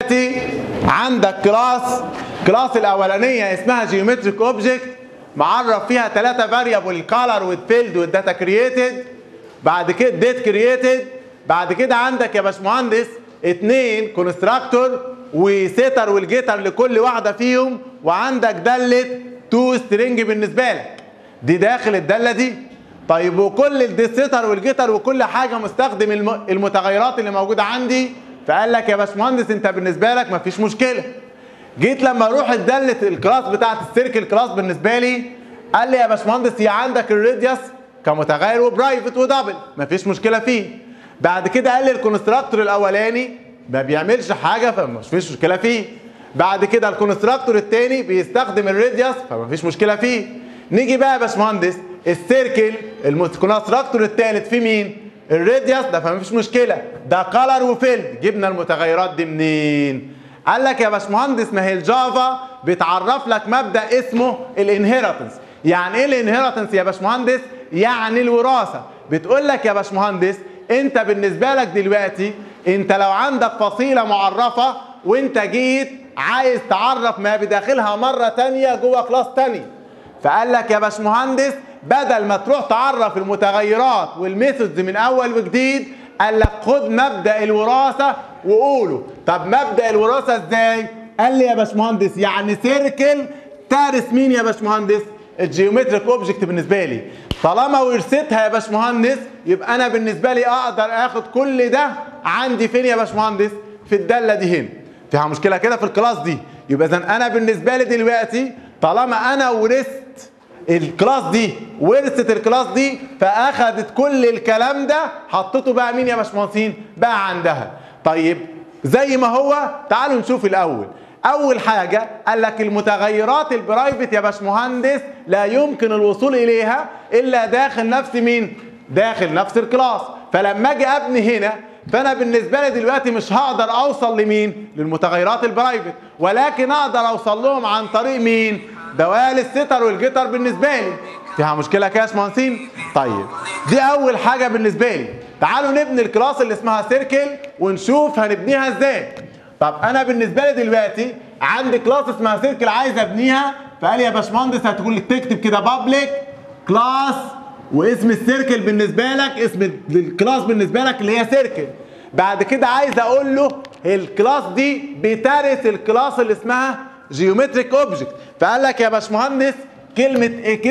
دلوقتي عندك كلاس كلاس الاولانيه اسمها جيومتريك اوبجكت معرف فيها ثلاثه فاريبل الكالر والفيلد والداتا كرييتد بعد كده ديت كرييتد بعد كده عندك يا باشمهندس اثنين كونستراكتور وسيتر والجيتر لكل واحده فيهم وعندك داله تو سترينج بالنسبه لك دي داخل الداله دي طيب وكل الديسيتر والجيتر وكل حاجه مستخدم الم- المتغيرات اللي موجوده عندي فقال لك يا باشمهندس انت بالنسبه لك مفيش مشكله جيت لما اروح الداله الكلاس بتاعت السيركل كلاس بالنسبه لي قال لي يا باشمهندس هي عندك الراديوس كمتغير وبرايفت ودبل مفيش مشكله فيه بعد كده قال لي الكونستراكتور الاولاني ما بيعملش حاجه فمش فيش مشكله فيه بعد كده الكونستراكتور الثاني بيستخدم الراديوس فمفيش مشكله فيه نيجي بقى يا باشمهندس السيركل الكونستراكتور الثالث في مين الراديوس ده فمفيش مشكله ده كلر وفيلد جبنا المتغيرات دي منين قال لك يا باشمهندس ما هي الجافا بتعرف لك مبدا اسمه الانهيرتنس يعني ايه الانهيرتنس يا باشمهندس يعني الوراثه بتقول لك يا باشمهندس انت بالنسبه لك دلوقتي انت لو عندك فصيله معرفه وانت جيت عايز تعرف ما بداخلها مره تانية جوه كلاس تاني فقال لك يا باشمهندس بدل ما تروح تعرف المتغيرات والميثودز من اول وجديد قال لك خد مبدا الوراثه وقوله طب مبدا الوراثه ازاي قال لي يا باشمهندس يعني سيركل تارس مين يا باشمهندس الجيومتريك اوبجكت بالنسبه لي طالما ورثتها يا باشمهندس يبقى انا بالنسبه لي اقدر اخد كل ده عندي فين يا باشمهندس في الداله دي هنا فيها مشكله كده في الكلاس دي يبقى اذا انا بالنسبه لي دلوقتي طالما انا ورثت الكلاس دي ورثت الكلاس دي فاخدت كل الكلام ده حطيته بقى مين يا باشمهندسين بقى عندها طيب زي ما هو تعالوا نشوف الاول اول حاجه قال لك المتغيرات البرايفت يا باشمهندس لا يمكن الوصول اليها الا داخل نفس مين داخل نفس الكلاس فلما اجي ابني هنا فانا بالنسبه لي دلوقتي مش هقدر اوصل لمين للمتغيرات البرايفت ولكن اقدر اوصل لهم عن طريق مين دوال الستر والجيتر بالنسبه لي فيها مشكله كده يا باشمهندسين طيب دي اول حاجه بالنسبه لي تعالوا نبني الكلاس اللي اسمها سيركل ونشوف هنبنيها ازاي طب انا بالنسبه لي دلوقتي عندي كلاس اسمها سيركل عايز ابنيها فقال لي يا باشمهندس هتقول لك تكتب كده بابليك كلاس واسم السيركل بالنسبه لك اسم الكلاس بالنسبه لك اللي هي سيركل بعد كده عايز اقول له الكلاس دي بترث الكلاس اللي اسمها جيومتريك اوبجكت فقال لك يا باشمهندس كلمه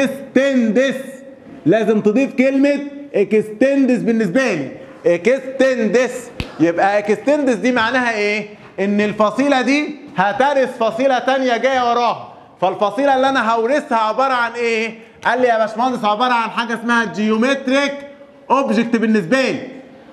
اكستندس لازم تضيف كلمه اكستندس بالنسبه لي اكستندس يبقى اكستندس دي معناها ايه ان الفصيله دي هترث فصيله تانية جايه وراها فالفصيله اللي انا هورثها عباره عن ايه قال لي يا باشمهندس عباره عن حاجه اسمها جيومتريك اوبجكت بالنسبه لي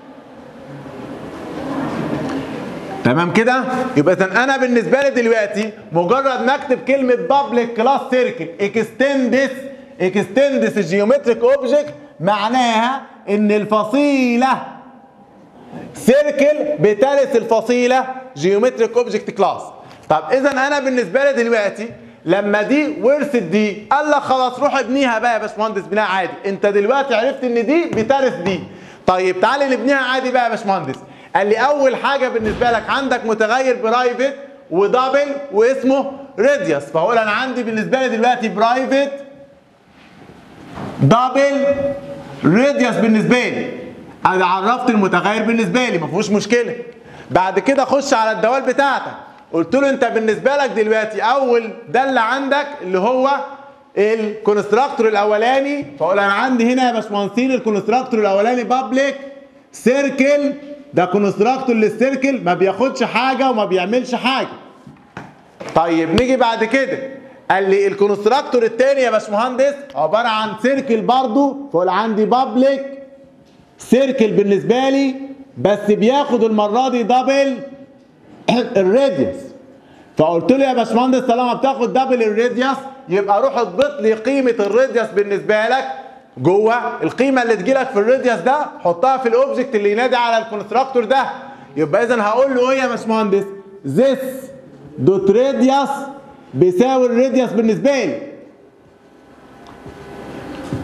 تمام كده يبقى اذا انا بالنسبه لي دلوقتي مجرد ما اكتب كلمه بابليك كلاس سيركل اكستندس اكستندس الجيومتريك اوبجكت معناها ان الفصيله سيركل بترث الفصيله جيومتريك اوبجكت كلاس طب اذا انا بالنسبه لي دلوقتي لما دي ورثت دي قال لك خلاص روح ابنيها بقى يا باشمهندس بناء عادي انت دلوقتي عرفت ان دي بترث دي طيب تعالى نبنيها عادي بقى يا باشمهندس قال لي اول حاجه بالنسبه لك عندك متغير برايفت ودبل واسمه راديوس فاقول انا عندي بالنسبه لي دلوقتي برايفت دبل راديوس بالنسبه لي انا عرفت المتغير بالنسبه لي ما فيهوش مشكله بعد كده اخش على الدوال بتاعتك قلت له انت بالنسبه لك دلوقتي اول داله عندك اللي هو الكونستراكتور الاولاني فاقول انا عندي هنا يا باشمهندسين الكونستراكتور الاولاني بابليك سيركل ده كونستراكتور للسيركل ما بياخدش حاجه وما بيعملش حاجه طيب نيجي بعد كده قال لي الكونستراكتور الثاني يا باشمهندس عباره عن سيركل برضو فاقول عندي بابليك سيركل بالنسبه لي بس بياخد المره دي دبل الراديوس فقلت له يا باشمهندس طالما بتاخد دبل الراديوس يبقى روح اضبط لي قيمه الراديوس بالنسبه لك جوه القيمه اللي تجي لك في الراديوس ده حطها في الاوبجكت اللي ينادي على الكونستراكتور ده يبقى اذا هقول له ايه يا باشمهندس this دوت راديوس بيساوي الراديوس بالنسبه لي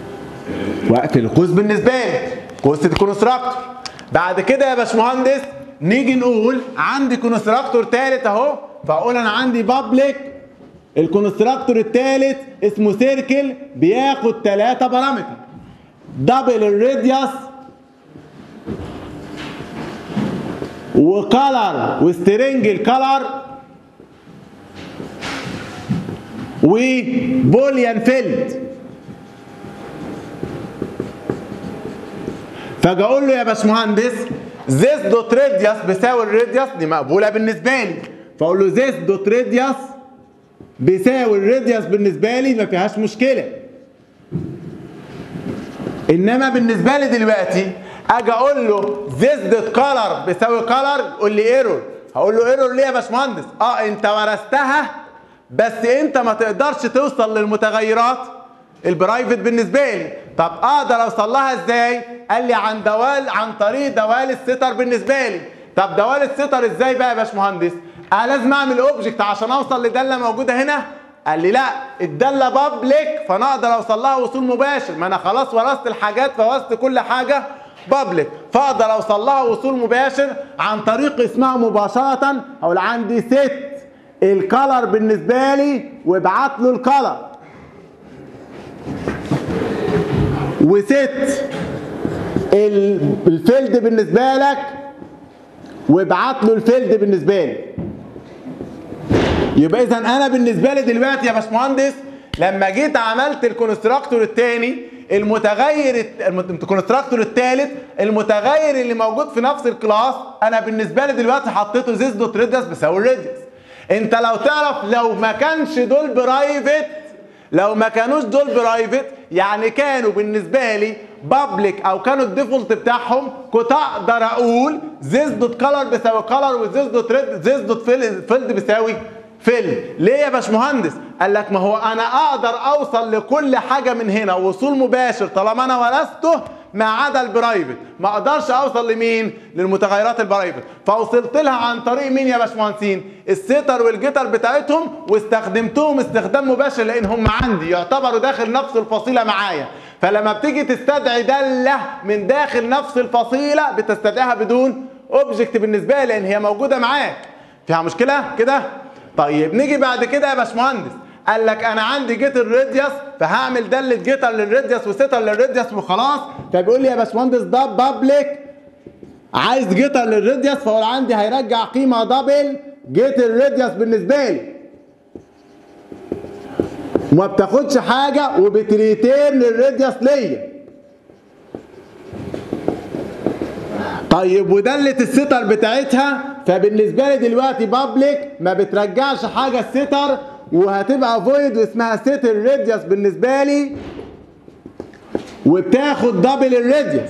وقت القوس بالنسبه لي قوس الكونستراكتور بعد كده يا باشمهندس نيجي نقول عندي كونستراكتور ثالث اهو فاقول انا عندي بابليك الكونستراكتور الثالث اسمه سيركل بياخد ثلاثة بارامتر دبل الراديوس وكلر وسترنج الكلر وبوليان فيلد فاجي اقول له يا باشمهندس زيس دوت راديوس بيساوي الراديوس دي مقبوله بالنسبه لي فاقول له زيس دوت راديوس بيساوي الراديوس بالنسبه لي ما فيهاش مشكله انما بالنسبه لي دلوقتي اجي اقول له زيس دوت كلر بيساوي كلر قول لي ايرور هقول له ايرور ليه يا باشمهندس اه انت ورثتها بس انت ما تقدرش توصل للمتغيرات البرايفت بالنسبه لي طب اقدر اوصل لها ازاي قال لي عن دوال عن طريق دوال الستر بالنسبه لي طب دوال الستر ازاي بقى يا باشمهندس انا لازم اعمل اوبجكت عشان اوصل لداله موجوده هنا قال لي لا الداله بابليك فانا اقدر اوصل لها وصول مباشر ما انا خلاص ورثت الحاجات فورثت كل حاجه بابليك فاقدر اوصل لها وصول مباشر عن طريق اسمها مباشره او عندي ست الكالر بالنسبه لي وابعت له الكالر وست الفيلد بالنسبه لك وابعت له الفيلد بالنسبه لي يبقى اذا انا بالنسبه لي دلوقتي يا باشمهندس لما جيت عملت الكونستراكتور الثاني المتغير الكونستراكتور الثالث المتغير اللي موجود في نفس الكلاس انا بالنسبه لي دلوقتي حطيته زيس دوت ريديوس بيساوي الريديوس انت لو تعرف لو ما كانش دول برايفت لو ما كانوش دول برايفت يعني كانوا بالنسبه لي بابليك او كانوا الديفولت بتاعهم كنت اقدر اقول زيز دوت كلر بيساوي كلر وزيز دوت ريد زيز دوت فيلد بيساوي فيلد ليه يا باشمهندس قال لك ما هو انا اقدر اوصل لكل حاجه من هنا وصول مباشر طالما انا ورثته ما عدا البرايفت ما اقدرش اوصل لمين للمتغيرات البرايفت فوصلت لها عن طريق مين يا باشمهندسين الستر والجيتر بتاعتهم واستخدمتهم استخدام مباشر لان هم عندي يعتبروا داخل نفس الفصيله معايا فلما بتيجي تستدعي داله من داخل نفس الفصيله بتستدعيها بدون اوبجكت بالنسبه لي لان هي موجوده معاك فيها مشكله كده طيب نيجي بعد كده يا باشمهندس قال لك انا عندي جيت الراديوس فهعمل داله جيتر للراديوس وستر للراديوس وخلاص فبيقول لي يا باشمهندس ده بابليك عايز جيتر للراديوس فهو عندي هيرجع قيمه دبل جيت الراديوس بالنسبه لي وما بتاخدش حاجه وبتريتيرن الراديوس ليا طيب ودلة الستر بتاعتها فبالنسبه لي دلوقتي بابليك ما بترجعش حاجه الستر وهتبقى فويد واسمها ست الراديوس بالنسبه لي وبتاخد دبل الراديوس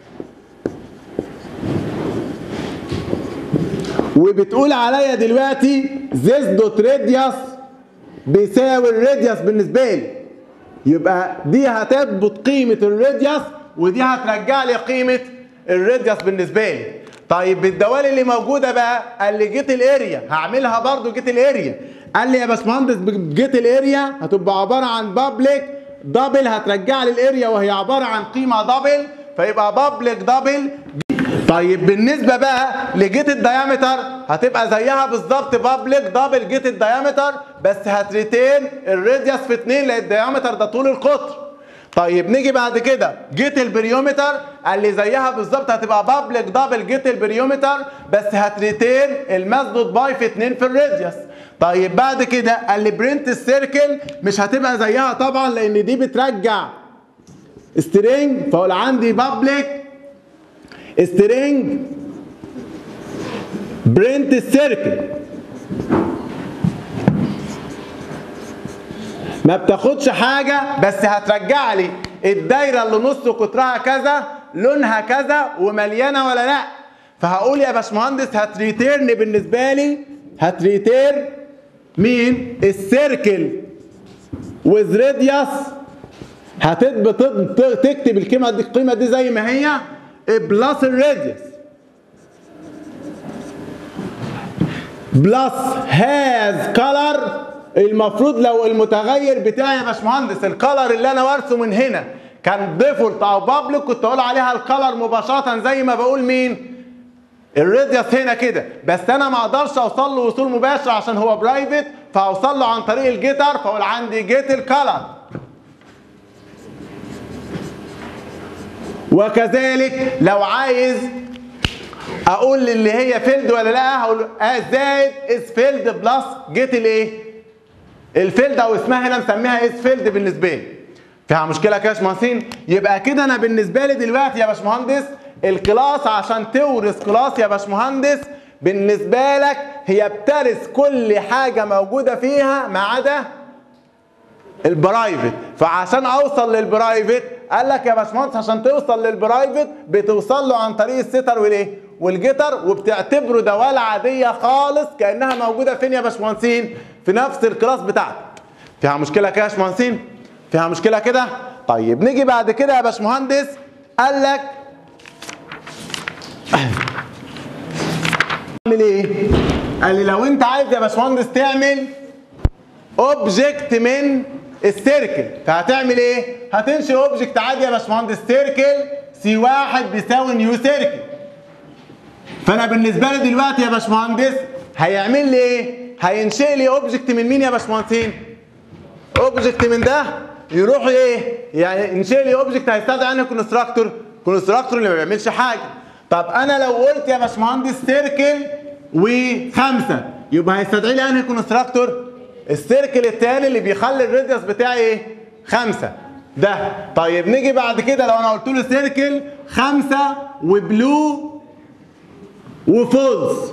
وبتقول عليا دلوقتي زيس دوت راديوس بيساوي الراديوس بالنسبه لي يبقى دي هتضبط قيمه الراديوس ودي هترجع لي قيمه الراديوس بالنسبه لي طيب بالدوال اللي موجوده بقى قال لي جيت الاريا هعملها برضو جيت الاريا قال لي يا باشمهندس جيت الاريا هتبقى عباره عن بابليك دبل هترجع لي الاريا وهي عباره عن قيمه دبل فيبقى بابليك دبل طيب بالنسبه بقى لجيت الديامتر هتبقى زيها بالظبط بابليك دبل جيت الديامتر بس هتريتين الراديوس في 2 لان الديامتر ده طول القطر طيب نيجي بعد كده جيت البريومتر قال لي زيها بالظبط هتبقى بابليك دبل جيت البريومتر بس هتريتين الماس دوت باي في 2 في الراديوس طيب بعد كده قال لي برنت السيركل مش هتبقى زيها طبعا لان دي بترجع سترينج فاقول عندي بابليك سترينج برنت السيركل ما بتاخدش حاجة بس هترجع لي الدايرة اللي نص قطرها كذا لونها كذا ومليانة ولا لا فهقول يا باشمهندس هتريتيرن بالنسبة لي هتريتيرن مين السيركل وذ راديوس هتبقى تكتب القيمة دي القيمة دي زي ما هي بلس الراديوس بلس هاز كلر المفروض لو المتغير بتاعي يا باشمهندس الكلر اللي انا وارثه من هنا كان ديفولت او بابليك كنت اقول عليها الكلر مباشره زي ما بقول مين الراديوس هنا كده بس انا ما اقدرش اوصل له وصول مباشر عشان هو برايفت فاوصل له عن طريق الجيتر فاقول عندي جيت الكلر وكذلك لو عايز اقول اللي هي فيلد ولا لا هقول اه زائد از فيلد بلس جيت الايه الفيلد او اسمها هنا مسميها از فيلد بالنسبه لي فيها مشكله كده يا باشمهندسين يبقى كده انا بالنسبه لي دلوقتي يا باشمهندس الكلاس عشان تورث كلاس يا باشمهندس بالنسبه لك هي بترث كل حاجه موجوده فيها ما عدا البرايفت فعشان اوصل للبرايفت قال لك يا باشمهندس عشان توصل للبرايفت بتوصل له عن طريق الستر والايه والجيتر وبتعتبره دوالة عادية خالص كأنها موجودة فين يا باشمهندسين في نفس الكلاس بتاعتك فيها مشكلة كده يا باشمهندسين فيها مشكلة كده طيب نيجي بعد كده يا باشمهندس قال لك اعمل ايه قال لي لو انت عايز يا باشمهندس تعمل اوبجكت من السيركل فهتعمل ايه هتنشئ اوبجكت عادي يا باشمهندس سيركل سي واحد بيساوي نيو سيركل فانا بالنسبه لي دلوقتي يا باشمهندس هيعمل لي ايه هينشئ لي اوبجكت من مين يا باشمهندسين اوبجكت من ده يروح ايه يعني ينشئ لي اوبجكت هيستدعي انهي كونستراكتور كونستراكتور اللي ما بيعملش حاجه طب انا لو قلت يا باشمهندس سيركل وخمسه يبقى هيستدعي لي انهي كونستراكتور السيركل التاني اللي بيخلي الراديوس بتاعي ايه خمسه ده طيب نيجي بعد كده لو انا قلت له سيركل خمسه وبلو وفولس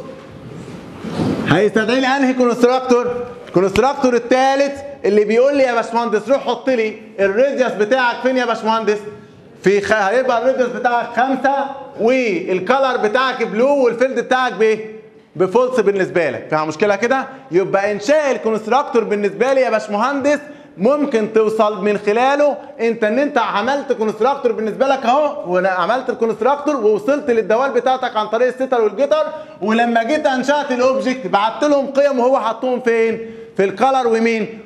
هيستدعي لي انهي كونستراكتور الكونستراكتور الثالث اللي بيقول لي يا باشمهندس روح حط لي الراديوس بتاعك فين يا باشمهندس في خ... هيبقى الراديوس بتاعك خمسة والكلر بتاعك بلو والفيلد بتاعك بايه بفولس بالنسبه لك فيها مشكله كده يبقى انشاء الكونستراكتور بالنسبه لي يا باشمهندس ممكن توصل من خلاله انت ان انت عملت كونستراكتور بالنسبه لك اهو وانا عملت الكونستراكتور ووصلت للدوال بتاعتك عن طريق الستر والجيتر ولما جيت انشات الاوبجكت بعت لهم قيم وهو حطهم فين في الكلر ومين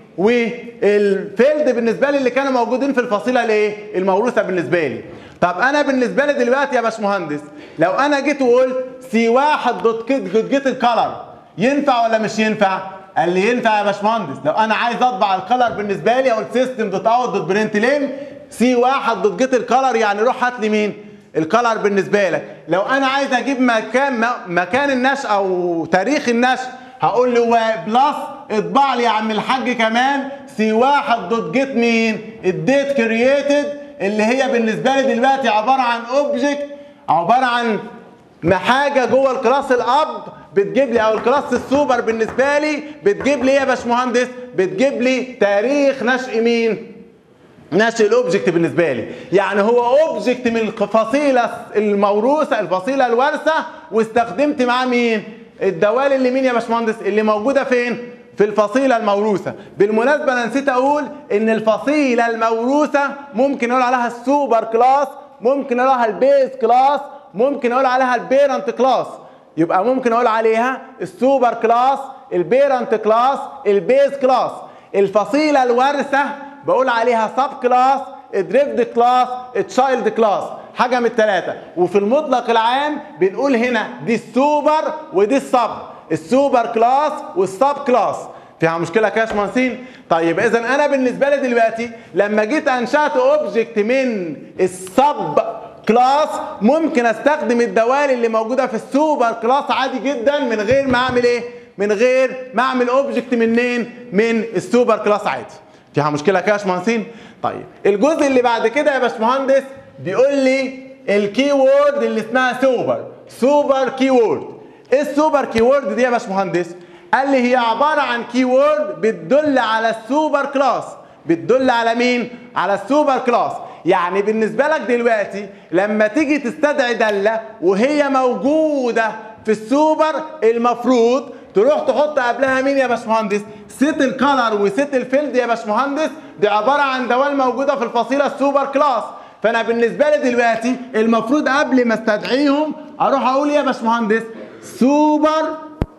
والفيلد بالنسبه لي اللي كانوا موجودين في الفصيله الايه الموروثه بالنسبه لي طب انا بالنسبه لي دلوقتي يا باشمهندس لو انا جيت وقلت سي واحد دوت جيت الكلر ينفع ولا مش ينفع قال لي ينفع يا باشمهندس لو انا عايز اطبع الكلر بالنسبه لي اقول سيستم دوت اوت دوت برنت لين سي واحد دوت جيت الكلر يعني روح هات لي مين الكلر بالنسبه لك لو انا عايز اجيب مكان مكان النشأ او تاريخ النشأ هقول له بلس اطبع لي يا عم الحاج كمان سي واحد دوت جيت مين الديت كرييتد اللي هي بالنسبه لي دلوقتي عباره عن اوبجكت عباره عن حاجه جوه الكلاس الاب بتجيب لي او الكلاس السوبر بالنسبه لي بتجيب لي ايه يا باشمهندس بتجيب لي تاريخ نشء مين نشء الاوبجكت بالنسبه لي يعني هو اوبجكت من الفصيله الموروثه الفصيله الوارثه واستخدمت معاه مين الدوال اللي مين يا باشمهندس اللي موجوده فين في الفصيله الموروثه بالمناسبه انا نسيت اقول ان الفصيله الموروثه ممكن اقول عليها السوبر كلاس ممكن اقول عليها البيز كلاس ممكن اقول عليها البيرنت كلاس يبقى ممكن اقول عليها السوبر كلاس البيرنت كلاس البيز كلاس الفصيله الوارثه بقول عليها سب كلاس دريفد كلاس تشايلد كلاس حاجه من الثلاثه وفي المطلق العام بنقول هنا دي السوبر ودي السب السوبر كلاس والسب كلاس فيها مشكله كده يا باشمهندسين طيب اذا انا بالنسبه لي دلوقتي لما جيت انشات اوبجكت من السب كلاس ممكن استخدم الدوال اللي موجوده في السوبر كلاس عادي جدا من غير ما اعمل ايه من غير ما اعمل اوبجكت منين من السوبر كلاس عادي فيها مشكله كده يا باشمهندسين طيب الجزء اللي بعد كده يا باشمهندس بيقول لي الكي وورد اللي اسمها سوبر سوبر كي وورد ايه السوبر كي وورد دي يا باشمهندس قال لي هي عباره عن كي وورد بتدل على السوبر كلاس بتدل على مين على السوبر كلاس يعني بالنسبه لك دلوقتي لما تيجي تستدعي داله وهي موجوده في السوبر المفروض تروح تحط قبلها مين يا باشمهندس ست الكالر وست الفيلد يا باشمهندس دي عباره عن دوال موجوده في الفصيله السوبر كلاس فانا بالنسبه لي دلوقتي المفروض قبل ما استدعيهم اروح اقول يا باشمهندس سوبر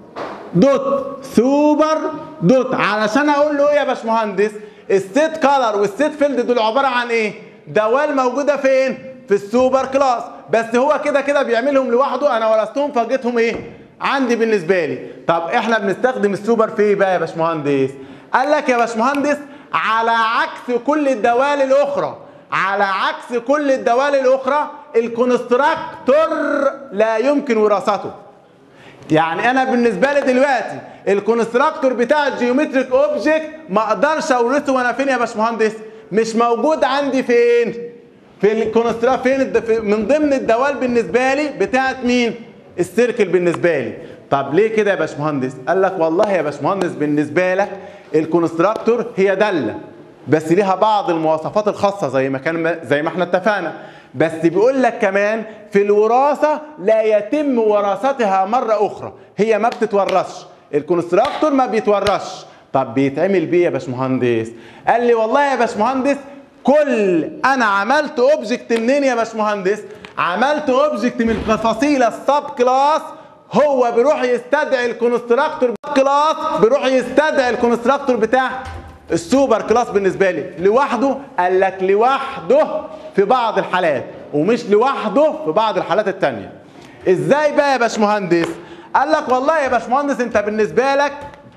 دوت سوبر دوت علشان اقول له ايه يا باشمهندس الست كالر والست فيلد دول عباره عن ايه دوال موجوده فين في في السوبر كلاس بس هو كده كده بيعملهم لوحده انا ورثتهم فجيتهم ايه عندي بالنسبه لي طب احنا بنستخدم السوبر في ايه بقى يا باشمهندس قال لك يا باشمهندس على عكس كل الدوال الاخرى على عكس كل الدوال الاخرى الكونستراكتور لا يمكن وراثته يعني انا بالنسبه لي دلوقتي الكونستراكتور بتاع الجيومتريك اوبجكت ما اقدرش اورثه وانا فين يا باشمهندس مش موجود عندي فين في الكونسترا فين الد... في- من ضمن الدوال بالنسبه لي بتاعت مين السيركل بالنسبه لي طب ليه كده يا باشمهندس قال لك والله يا باشمهندس بالنسبه لك الكونستراكتور هي داله بس ليها بعض المواصفات الخاصه زي ما كان زي ما احنا اتفقنا بس بيقول لك كمان في الوراثه لا يتم وراثتها مره اخرى هي ما بتتورثش الكونستراكتور ما بيتورثش طب بيتعمل بيه يا باشمهندس قال لي والله يا باشمهندس كل انا عملت اوبجكت منين يا باشمهندس عملت اوبجكت من الفصيله السب كلاس هو بيروح يستدعي الكونستراكتور كلاس بيروح يستدعي الكونستراكتور بتاع السوبر كلاس بالنسبه لي لوحده قال لك لوحده في بعض الحالات ومش لوحده في بعض الحالات التانية ازاي بقى يا باشمهندس قال لك والله يا باشمهندس انت بالنسبه لك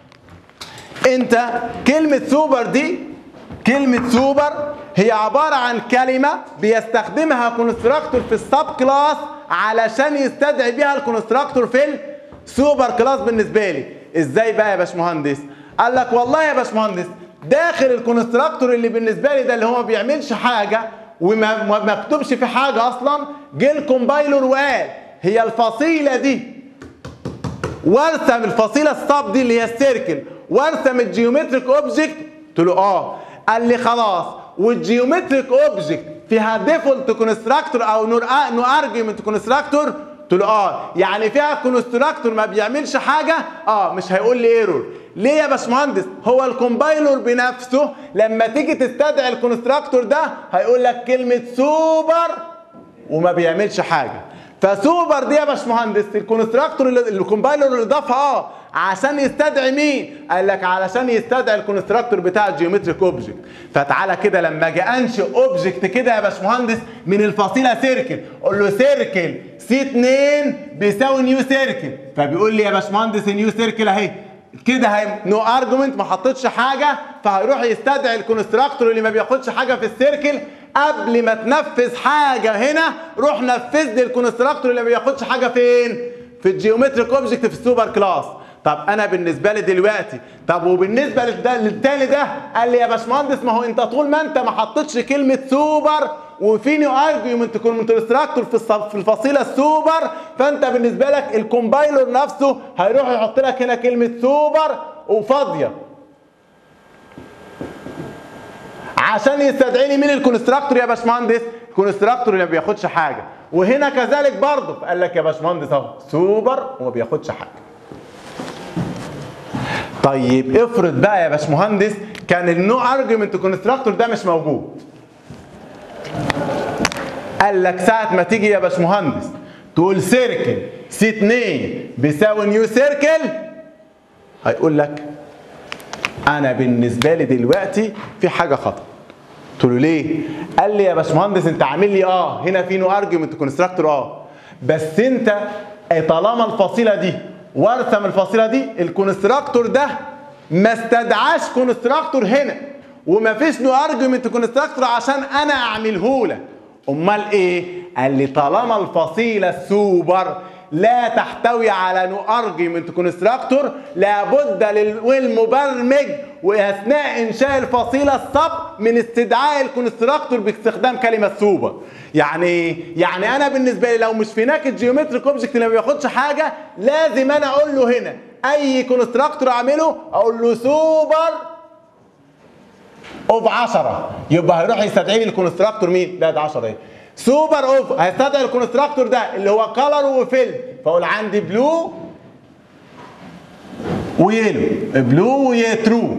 انت كلمة سوبر دي كلمة سوبر هي عبارة عن كلمة بيستخدمها كونستراكتور في السب كلاس علشان يستدعي بيها الكونستراكتور في السوبر كلاس بالنسبة لي ازاي بقى يا باشمهندس قال لك والله يا باشمهندس داخل الكونستراكتور اللي بالنسبة لي ده اللي هو ما بيعملش حاجة وما ما مكتوبش في حاجة اصلا جه الكومبايلر وقال هي الفصيلة دي وارسم الفصيله الصاب دي اللي هي السيركل وارسم الجيومتريك اوبجكت قلت له اه قال لي خلاص والجيومتريك اوبجكت فيها ديفولت كونستراكتور او نور نو ارجيومنت كونستراكتور قلت له اه يعني فيها كونستراكتور ما بيعملش حاجه اه مش هيقول لي ايرور ليه يا باشمهندس هو الكومبايلر بنفسه لما تيجي تستدعي الكونستراكتور ده هيقول لك كلمه سوبر وما بيعملش حاجه فسوبر دي يا باشمهندس الكونستراكتور اللي الكومبايلر اللي ضافها اه عشان يستدعي مين؟ قال لك علشان يستدعي الكونستراكتور بتاع الجيومتريك اوبجكت فتعالى كده لما اجي انشئ اوبجكت كده يا باشمهندس من الفصيله سيركل قول له سيركل سي 2 بيساوي نيو سيركل فبيقول لي يا باشمهندس نيو سيركل اهي كده هي نو ارجيومنت ما حطيتش حاجه فهيروح يستدعي الكونستراكتور اللي ما بياخدش حاجه في السيركل قبل ما تنفذ حاجه هنا روح نفذ لي الكونستراكتور اللي ما بياخدش حاجه فين في الجيومتريك اوبجكت في السوبر كلاس طب انا بالنسبه لي دلوقتي طب وبالنسبه للده- للتاني ده قال لي يا باشمهندس ما هو انت طول ما انت ما حطيتش كلمه سوبر وفي نيو ارجيومنت كونستراكتور في الصف- في الفصيله السوبر فانت بالنسبه لك الكومبايلر نفسه هيروح يحط لك هنا كلمه سوبر وفاضيه عشان يستدعي لي مين الكونستراكتور يا باشمهندس الكونستراكتور اللي ما بياخدش حاجه وهنا كذلك برضه قال لك يا باشمهندس اهو سوبر وما بياخدش حاجه طيب افرض بقى يا باشمهندس كان النو ارجيومنت كونستراكتور ده مش موجود قال لك ساعة ما تيجي يا باشمهندس تقول سيركل سي 2 بيساوي نيو سيركل هيقول لك انا بالنسبه لي دلوقتي في حاجه خطا قلت له ليه قال لي يا باشمهندس انت عامل لي اه هنا في نو ارجيومنت كونستراكتور اه بس انت طالما الفصيله دي وارسم الفصيله دي الكونستراكتور ده ما استدعاش كونستراكتور هنا وما فيش نو ارجيومنت كونستراكتور عشان انا اعمله لك امال ايه قال لي طالما الفصيله السوبر لا تحتوي على نو ارجيومنت كونستراكتور لابد للمبرمج واثناء انشاء الفصيله السب من استدعاء الكونستراكتور باستخدام كلمه سوبر يعني ايه يعني انا بالنسبه لي لو مش في هناك الجيومتريك اوبجكت اللي ما بياخدش حاجه لازم انا اقول له هنا اي كونستراكتور اعمله اقول له سوبر اوف 10 يبقى هيروح يستدعي لي الكونستراكتور مين؟ لا ده 10 ايه؟ سوبر اوف هيستدعي الكونستراكتور ده اللي هو كلر وفيلد فاقول عندي بلو ويلو بلو وترو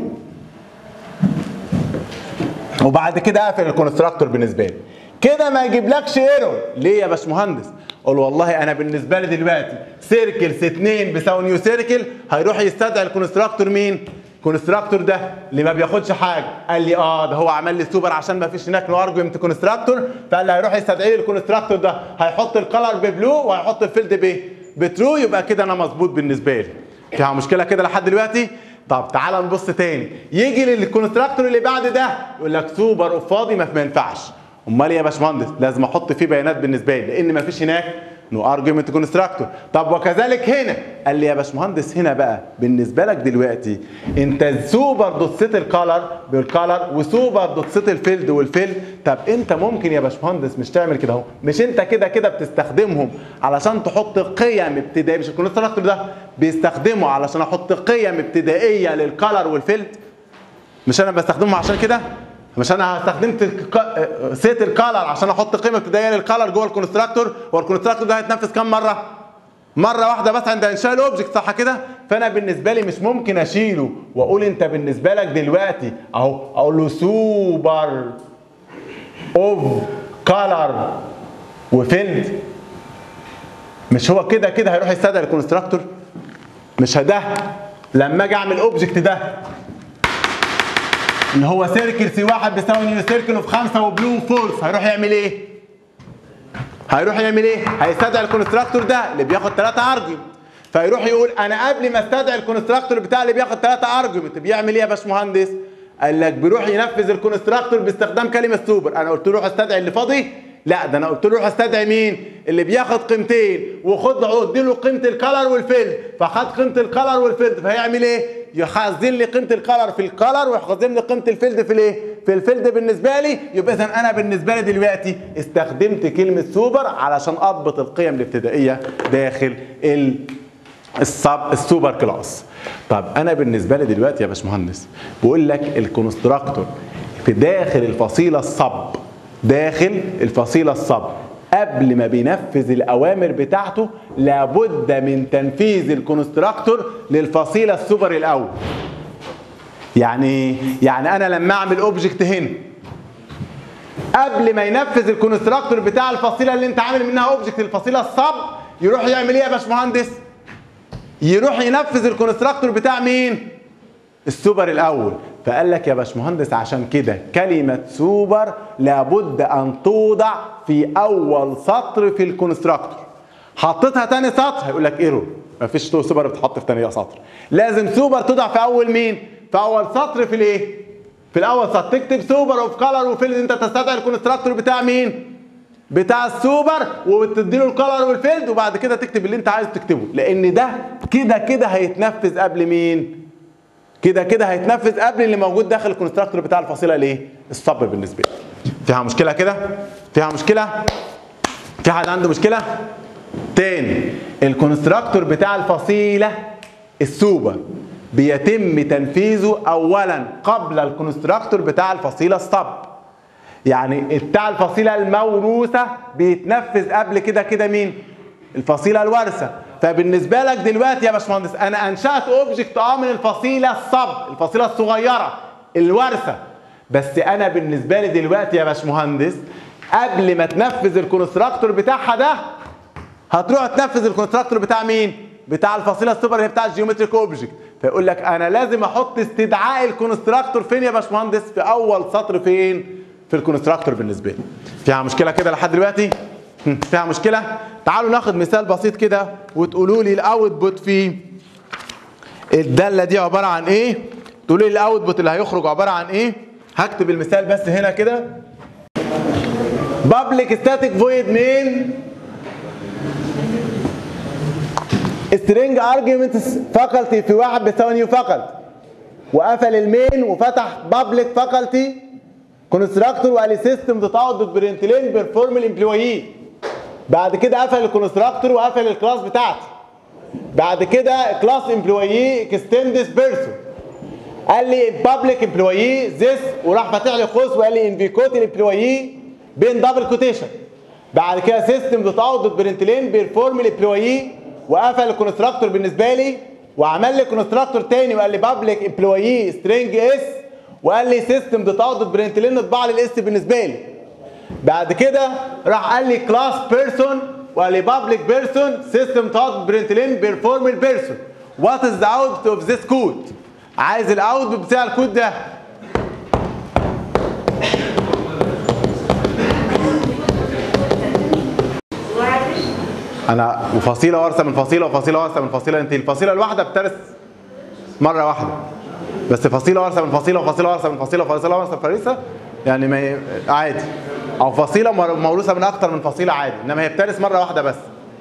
وبعد كده اقفل الكونستراكتور بالنسبه لي كده ما يجيبلكش ايرور ليه يا باشمهندس قول والله انا بالنسبه لي دلوقتي سيركل س 2 بيساوي نيو سيركل هيروح يستدعي الكونستراكتور مين كونستراكتور ده اللي ما بياخدش حاجه قال لي اه ده هو عمل لي سوبر عشان ما فيش هناك نو ارجيومنت كونستراكتور فقال لي هيروح يستدعي لي الكونستراكتور ده هيحط الكلر ببلو وهيحط الفيلد بايه بترو يبقى كده انا مظبوط بالنسبه لي فيها مشكله كده لحد دلوقتي طب تعال نبص تاني يجي للكونستراكتور اللي بعد ده يقول لك سوبر اوف فاضي ما ما ينفعش امال إيه يا باشمهندس لازم احط فيه بيانات بالنسبه لي لان ما فيش هناك نو ارجيومنت كونستراكتور طب وكذلك هنا قال لي يا باشمهندس هنا بقى بالنسبه لك دلوقتي انت سوبر دوت سيت الكالر بالكالر وسوبر دوت سيت الفيلد والفيلد طب انت ممكن يا باشمهندس مش تعمل كده اهو مش انت كده كده بتستخدمهم علشان تحط قيم ابتدائيه مش الكونستراكتور ده بيستخدمه علشان احط قيم ابتدائيه للكالر والفيلد مش انا بستخدمهم عشان كده مش انا استخدمت الك- سيت الكالر عشان احط قيمه ابتدائيه للكالر جوه الكونستراكتور هو الكونستراكتور ده هيتنفذ كام مره مره واحده بس عند انشاء الاوبجكت صح كده فانا بالنسبه لي مش ممكن اشيله واقول انت بالنسبه لك دلوقتي اهو اقول له سوبر اوف كالر وفيلد مش هو كده كده هيروح يستدعي الكونستراكتور مش ده لما اجي اعمل اوبجكت ده اللي هو سيركل سي واحد بيساوي نيو سيركل اوف خمسه وبلو فولس هيروح يعمل ايه؟ هيروح يعمل ايه؟ هيستدعي الكونستراكتور ده اللي بياخد ثلاثة ارجيومنت فيروح يقول انا قبل ما استدعي الكونستراكتور بتاع اللي بياخد ثلاثة ارجيومنت بيعمل ايه يا باشمهندس؟ قال لك بيروح ينفذ الكونستراكتور باستخدام كلمه سوبر انا قلت له روح استدعي اللي فاضي لا ده انا قلت له روح استدعي مين اللي بياخد قيمتين وخد ادي له قيمه الكلر والفيلد فخد قيمه الكلر والفيلد فهيعمل ايه يخزن لي قيمه الكلر في الكلر ويخزن لي قيمه الفيلد في الايه في الفيلد بالنسبه لي يبقى اذا انا بالنسبه لي دلوقتي استخدمت كلمه سوبر علشان اضبط القيم الابتدائيه داخل ال السب السوبر كلاس طب انا بالنسبه لي دلوقتي يا باشمهندس بقول لك الكونستراكتور في داخل الفصيله الصب داخل الفصيله الصب قبل ما بينفذ الاوامر بتاعته لابد من تنفيذ الكونستراكتور للفصيله السوبر الاول يعني يعني انا لما اعمل اوبجكت هنا قبل ما ينفذ الكونستراكتور بتاع الفصيله اللي انت عامل منها اوبجكت الفصيله الصب يروح يعمل ايه يا باشمهندس يروح ينفذ الكونستراكتور بتاع مين السوبر الاول فقال لك يا باشمهندس عشان كده كلمه سوبر لابد ان توضع في اول سطر في الكونستراكتور حطيتها تاني سطر هيقول لك ايرور مفيش سوبر بتحط في تاني سطر لازم سوبر توضع في اول مين في اول سطر في الايه في الاول سطر تكتب سوبر اوف كلر وفيلد انت تستدعي الكونستراكتور بتاع مين بتاع السوبر وبتدي له الكلر والفيلد وبعد كده تكتب اللي انت عايز تكتبه لان ده كده كده هيتنفذ قبل مين كده كده هيتنفذ قبل اللي موجود داخل الكونستراكتور بتاع الفصيله الايه الصب بالنسبه لي فيها مشكله كده فيها مشكله في حد عنده مشكله تاني الكونستراكتور بتاع الفصيله السوبر بيتم تنفيذه اولا قبل الكونستراكتور بتاع الفصيله الصب يعني بتاع الفصيله الموروثه بيتنفذ قبل كده كده مين الفصيله الوارثه فبالنسبه لك دلوقتي يا باشمهندس انا انشات اوبجكت اه من الفصيله الصب الفصيله الصغيره الوارثه بس انا بالنسبه لي دلوقتي يا باشمهندس قبل ما تنفذ الكونستراكتور بتاعها ده هتروح تنفذ الكونستراكتور بتاع مين بتاع الفصيله السوبر اللي هي بتاع الجيومتريك اوبجكت فيقول لك انا لازم احط استدعاء الكونستراكتور فين يا باشمهندس في اول سطر فين في الكونستراكتور بالنسبه لي فيها مشكله كده لحد دلوقتي هم، فيها مشكله تعالوا ناخد مثال بسيط كده وتقولوا لي الاوتبوت في الداله دي عباره عن ايه تقولوا لي الاوتبوت اللي هيخرج عباره عن ايه هكتب المثال بس هنا كده public static void main string arguments faculty في واحد بيساوي نيو faculty وقفل المين وفتح public faculty كونستراكتور وقال لي سيستم تتعوض برنتلين بيرفورم الامبلويي بعد كده قفل الكونستراكتور وقفل الكلاس بتاعتي بعد كده كلاس امبلويي اكستندس بيرسون قال لي بابليك امبلويي ذس وراح فاتح لي قوس وقال لي انفيكوت الامبلويي بين دبل كوتيشن بعد كده سيستم تتعوض برنتلين بيرفورم الامبلويي وقفل الكونستراكتور بالنسبه لي وعمل لي كونستراكتور تاني وقال لي بابليك امبلويي سترينج اس وقال لي سيستم تتعوض برنتلين اطبع لي الاس بالنسبه لي بعد كده راح قال لي كلاس بيرسون وقال لي بابليك بيرسون سيستم تاعت برنتلين بيرفورم البيرسون وات از ذا اوت اوف ذيس كود عايز الاوتبوت بتاع الكود ده انا وفصيله وارثه من فصيله وفصيله وارثه من فصيله انت الفصيله الواحده بترث مره واحده بس فصيله وارثه من فصيله وفصيله وارثه من فصيله وفصيله وارثه من فصيله يعني ما ي- عادي او فصيله مر- موروثه من اكتر من فصيله عادي انما هي بترث مره واحده بس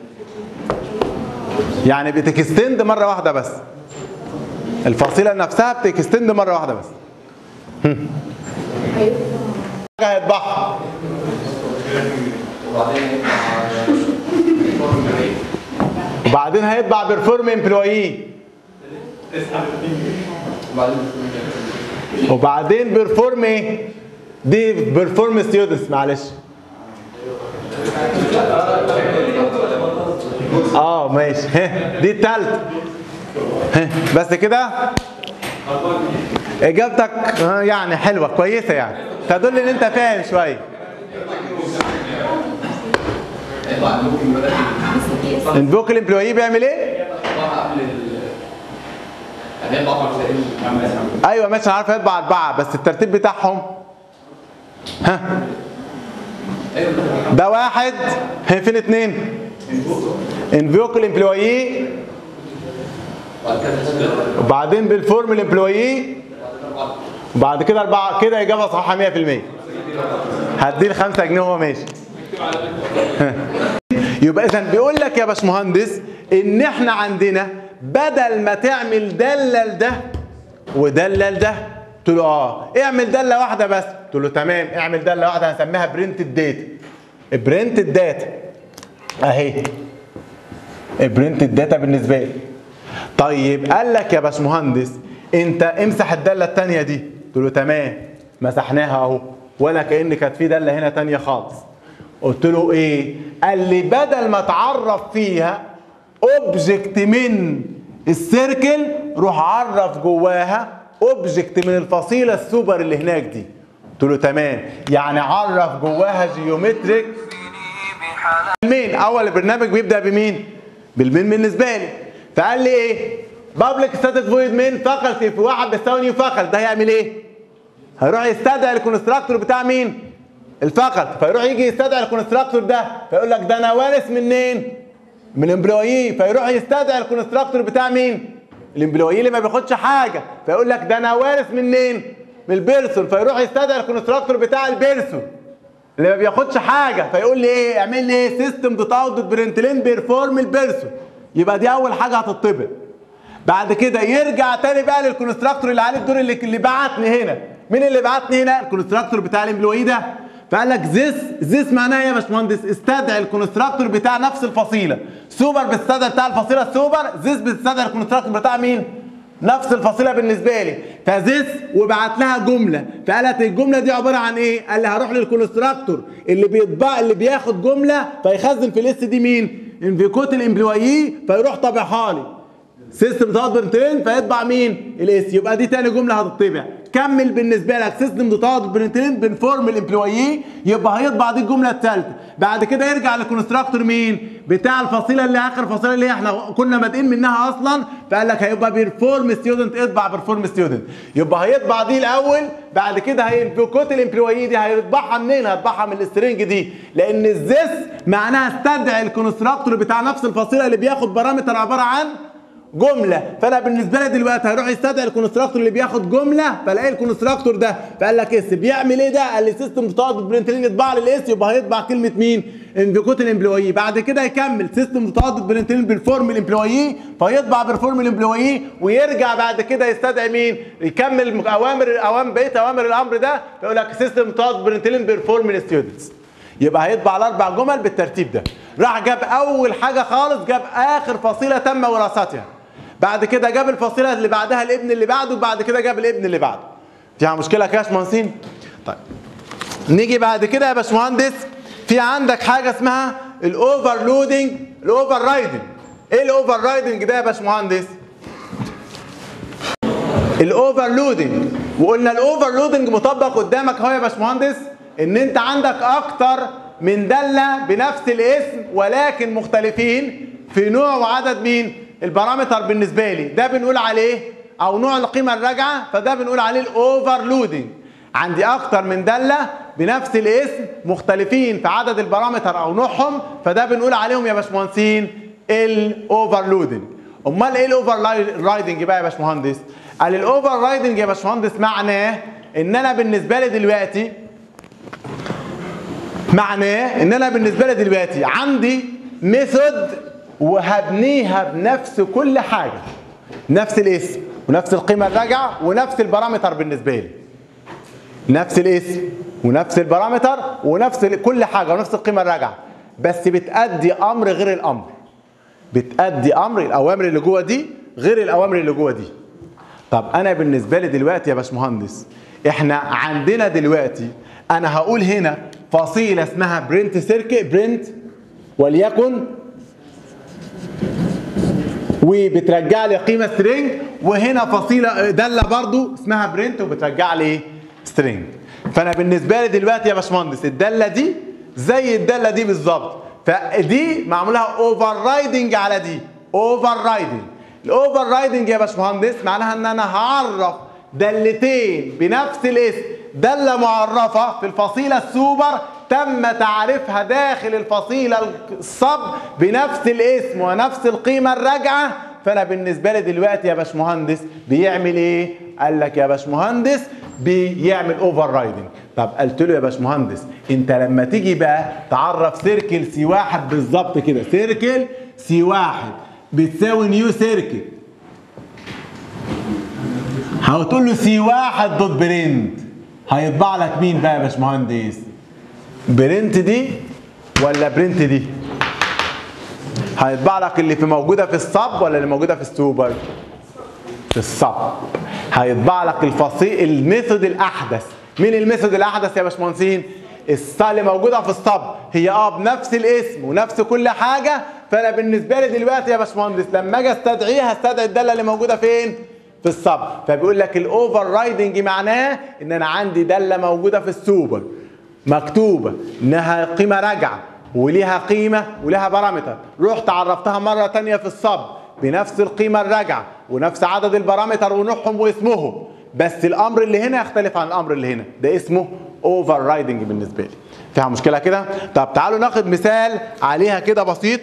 يعني بتكستند مره واحده بس الفصيله نفسها بتكستند مره واحده بس هم. حاجه هيطبعها وبعدين هيطبع بيرفورم امبلويي وبعدين بيرفورم ايه دي بيرفورم ستودنتس معلش اه ماشي ها، دي التالتة ها، بس كده اجابتك آه، يعني حلوه كويسه يعني تدل ان انت فاهم شويه البوك الامبلوي بيعمل ايه؟ ايوه ماشي انا عارف يطبع اربعه بس الترتيب بتاعهم ها ده واحد ها، فين اتنين؟ انفوك الامبلوي وبعدين بالفورم الامبلوي وبعد كده اربعه كده اجابه صحيحه 100% هديه 5 جنيه وهو ماشي يبقى اذا بيقول لك يا باشمهندس ان احنا عندنا بدل ما تعمل داله لده وداله لده قلت له اه اعمل داله واحده بس قلت له تمام اعمل داله واحده هنسميها برنت الداتا برنت الداتا اهي برنت الداتا بالنسبه لي طيب قال لك يا باشمهندس انت امسح الداله الثانيه دي قلت له تمام مسحناها اهو ولا كان كانت في داله هنا ثانيه خالص قلت له ايه قال لي بدل ما تعرف فيها اوبجكت من السيركل روح عرف جواها اوبجكت من الفصيله السوبر اللي هناك دي قلت له تمام يعني عرف جواها جيومتريك المين اول البرنامج بيبدا بمين بالمين بالنسبه لي فقال لي ايه بابليك ستاتيك فويد مين فاكولتي في واحد بيساوي نيو فاكولتي ده هيعمل ايه هيروح يستدعي الكونستراكتور بتاع مين الفاكولتي فيروح يجي يستدعي الكونستراكتور ده فيقول لك ده انا وارث منين من امبلويي فيروح يستدعي الكونستراكتور بتاع مين الامبلويي اللي ما بياخدش حاجه فيقول لك ده انا وارث منين من البيرسون فيروح يستدعي الكونستراكتور بتاع البيرسون اللي ما بياخدش حاجه فيقول لي ايه اعمل لي ايه سيستم دوت اوت دوت برنتلين بيرفورم البيرسون يبقى دي اول حاجه هتطبق بعد كده يرجع تاني بقى للكونستراكتور اللي عليه الدور اللي اللي بعتني هنا مين اللي بعتني هنا الكونستراكتور بتاع الامبلوي ده فقال لك زيس زيس معناها ايه يا باشمهندس استدعي الكونستراكتور بتاع نفس الفصيله سوبر بتستدعي بتاع الفصيله السوبر زيس بتستدعي الكونستراكتور بتاع مين نفس الفصيله بالنسبه لي فزيس وبعت لها جمله فقالت الجمله دي عباره عن ايه قال لي هروح للكونستراكتور اللي بيطبع اللي بياخد جمله فيخزن في الاس دي مين انفيكوت الامبلويي فيروح طابعها لي سيستم دوت برنتلين فيطبع مين الاس يبقى دي تاني جمله هتطبع كمل بالنسبه لك سيستم دوت برنتلين بنفورم الامبلويي يبقى هيطبع دي الجمله الثالثه بعد كده يرجع للكونستراكتور مين بتاع الفصيله اللي اخر فصيله اللي احنا كنا بادئين منها اصلا فقال لك هيبقى بيرفورم ستودنت اطبع بيرفورم ستودنت يبقى هيطبع دي الاول بعد كده هينفكوت الامبلويي دي هيطبعها منين هيطبعها من السترنج دي لان الزيس معناها استدعي الكونستراكتور بتاع نفس الفصيله اللي بياخد بارامتر عباره عن جمله فانا بالنسبه لي دلوقتي هيروح يستدعي الكونستراكتور اللي بياخد جمله فلاقي الكونستراكتور ده فقال لك اس بيعمل ايه ده؟ قال لي سيستم دوت برنتلين يطبع لي الاس يبقى هيطبع كلمه مين؟ انفيكوت الامبلويي بعد كده يكمل سيستم دوت برنتلين بالفورم الامبلويي فيطبع بالفورم الامبلويي ويرجع بعد كده يستدعي مين؟ يكمل اوامر اوامر بقيه اوامر الامر ده يقول لك سيستم دوت برنتلين بالفورم الستودنتس يبقى هيطبع الاربع جمل بالترتيب ده راح جاب اول حاجه خالص جاب اخر فصيله تم وراثتها بعد كده جاب الفصيله اللي بعدها الابن اللي بعده وبعد كده جاب الابن اللي بعده فيها مشكله كده يا باشمهندسين طيب نيجي بعد كده يا باشمهندس في عندك حاجه اسمها الاوفرلودنج الاوفر رايدنج ايه الاوفر رايدنج ده يا باشمهندس الاوفرلودنج وقلنا الاوفرلودنج مطبق قدامك اهو يا باشمهندس ان انت عندك اكتر من داله بنفس الاسم ولكن مختلفين في نوع وعدد مين البارامتر بالنسبه لي ده بنقول عليه او نوع القيمه الراجعه فده بنقول عليه الاوفرلودنج عندي اكتر من داله بنفس الاسم مختلفين في عدد البارامتر او نوعهم فده بنقول عليهم يا باشمهندسين الاوفرلودنج امال ايه الاوفر رايدنج بقى يا باشمهندس قال الاوفر رايدنج يا باشمهندس معناه ان انا بالنسبه لي دلوقتي معناه ان انا بالنسبه لي دلوقتي عندي ميثود وهبنيها بنفس كل حاجه نفس الاسم ونفس القيمه الراجعه ونفس البارامتر بالنسبه لي نفس الاسم ونفس البارامتر ونفس كل حاجه ونفس القيمه الراجعه بس بتأدي امر غير الامر بتأدي امر الاوامر اللي جوه دي غير الاوامر اللي جوه دي طب انا بالنسبه لي دلوقتي يا باشمهندس احنا عندنا دلوقتي انا هقول هنا فصيله اسمها برنت سيركت برنت وليكن وبترجع لي قيمه سترينج وهنا فصيله داله برضو اسمها برنت وبترجع لي سترينج فانا بالنسبه لي دلوقتي يا باشمهندس الداله دي زي الداله دي بالظبط فدي معمول لها اوفر رايدنج على دي اوفر رايدنج الاوفر رايدنج يا باشمهندس معناها ان انا هعرف دالتين بنفس الاسم داله معرفه في الفصيله السوبر تم تعريفها داخل الفصيله الصب بنفس الاسم ونفس القيمه الراجعه فانا بالنسبه لي دلوقتي يا باشمهندس بيعمل ايه؟ قال لك يا باشمهندس بيعمل اوفر رايدنج طب قلت له يا باشمهندس انت لما تيجي بقى تعرف سيركل سي واحد بالظبط كده سيركل سي واحد بتساوي نيو سيركل هتقول له سي واحد دوت برنت هيطبع لك مين بقى يا باشمهندس؟ برنت دي ولا برنت دي؟ هيطبع لك اللي في موجوده في الصب ولا اللي موجوده في السوبر؟ في الصب هيطبع لك الفصيل الميثود الاحدث مين الميثود الاحدث يا باشمهندسين؟ اللي موجوده في الصب هي اه بنفس الاسم ونفس كل حاجه فانا بالنسبه لي دلوقتي يا باشمهندس لما اجي استدعيها استدعي الداله اللي موجوده فين؟ في الصب فبيقول لك الاوفر رايدنج معناه ان انا عندي داله موجوده في السوبر مكتوبه انها قيمه راجعه وليها قيمه وليها بارامتر رحت عرفتها مره تانية في الصب بنفس القيمه الراجعه ونفس عدد البارامتر ونوعهم واسمهم بس الامر اللي هنا يختلف عن الامر اللي هنا ده اسمه اوفر رايدنج بالنسبه لي فيها مشكله كده طب تعالوا ناخد مثال عليها كده بسيط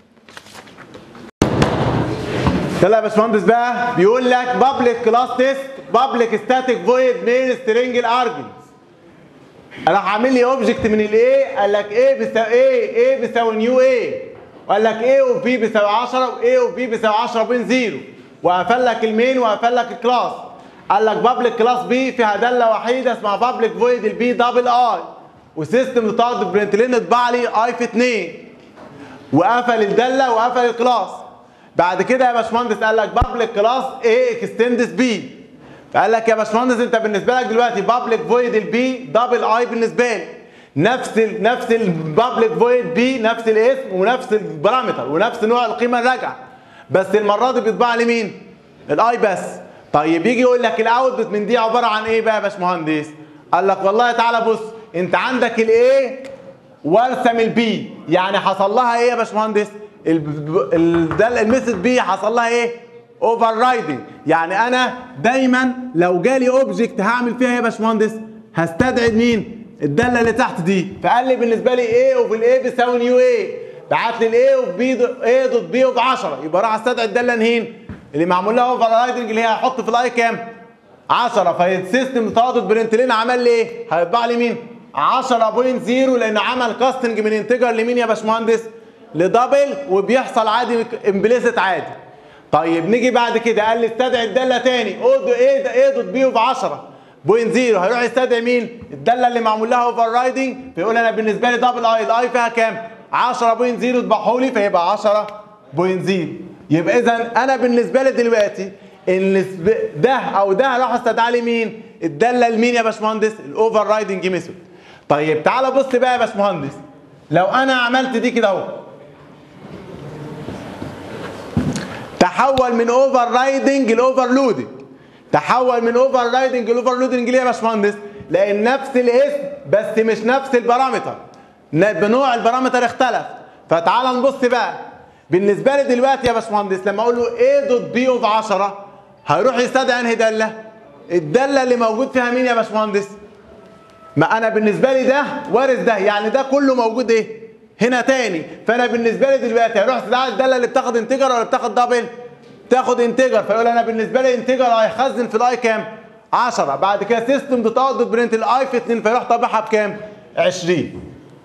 يلا يا باشمهندس بقى بيقول لك بابليك كلاس تيست بابليك ستاتيك فويد مين سترينج الارجنت راح عامل لي اوبجكت من الايه قال لك ايه بيساوي ايه ايه بيساوي نيو ايه وقال لك ايه اوف بي بيساوي 10 وايه اوف بي بيساوي 10 بين زيرو وقفل لك المين وقفل لك الكلاس قال لك بابليك كلاس بي فيها داله وحيده اسمها بابليك فويد البي دبل اي وسيستم بتاع برنت لين اطبع لي اي في 2 وقفل الداله وقفل الكلاس بعد كده يا باشمهندس قال لك بابليك كلاس ايه اكستندس بي فقال لك يا باشمهندس انت بالنسبه لك دلوقتي بابليك فويد البي دبل اي بالنسبه لي نفس ال نفس البابليك فويد بي نفس الاسم ونفس البارامتر ونفس نوع القيمه الراجعه بس المره دي بيطبع لي مين؟ الاي بس طيب يجي يقول لك الاوتبوت من دي عباره عن ايه بقى يا باشمهندس؟ قال لك والله تعالى بص انت عندك الايه وارسم البي يعني حصل لها ايه يا باشمهندس؟ الميثود بي حصل لها ايه؟ اوفر رايدنج يعني انا دايما لو جالي اوبجكت هعمل فيها ايه يا باشمهندس؟ هستدعي مين؟ الداله اللي تحت دي فقال لي بالنسبه لي ايه وفي الايه بيساوي نيو ايه بعت لي الايه وفي بي ايه دوت بي وفي 10 يبقى راح استدعي الداله نهين اللي معمول لها اوفر رايدنج اللي هي هحط في الاي كام؟ 10 فالسيستم تردد برنتلين عمل لي ايه؟ هيطبع لي مين؟ 10.0 لان عمل كاستنج من انتجر لمين يا باشمهندس؟ لدبل وبيحصل عادي امبليسيت عادي طيب نيجي بعد كده قال لي استدعي الداله تاني اود ايه ده ايه دوت بي وب 10 بوينت زيرو هيروح يستدعي مين؟ الداله اللي معمول لها اوفر رايدنج فيقول انا بالنسبه لي دبل اي الاي فيها كام؟ 10.0 اطبعه لي فيبقى 10.0 يبقى اذا انا بالنسبه لي دلوقتي ان ده او ده راح استدعى لي مين؟ الداله لمين يا باشمهندس؟ الاوفر رايدنج ميثود طيب تعالى بص بقى يا باشمهندس لو انا عملت دي كده اهو تحول من اوفر رايدنج لاوفر لودنج تحول من اوفر رايدنج لاوفر لودنج ليه يا باشمهندس؟ لان نفس الاسم بس مش نفس البارامتر بنوع البارامتر اختلف فتعال نبص بقى بالنسبه لي دلوقتي يا باشمهندس لما اقول له A دوت بي اوف 10 هيروح يستدعي انهي داله الداله اللي موجود فيها مين يا باشمهندس ما انا بالنسبه لي ده وارث ده يعني ده كله موجود ايه هنا تاني فانا بالنسبه لي دلوقتي هروح استدعي الداله اللي بتاخد انتجر ولا بتاخد دبل تاخد انتجر فيقول انا بالنسبه لي انتجر هيخزن في الاي كام 10 بعد كده سيستم دوت اوت دوت برنت الاي في 2 فيروح طابعها بكام 20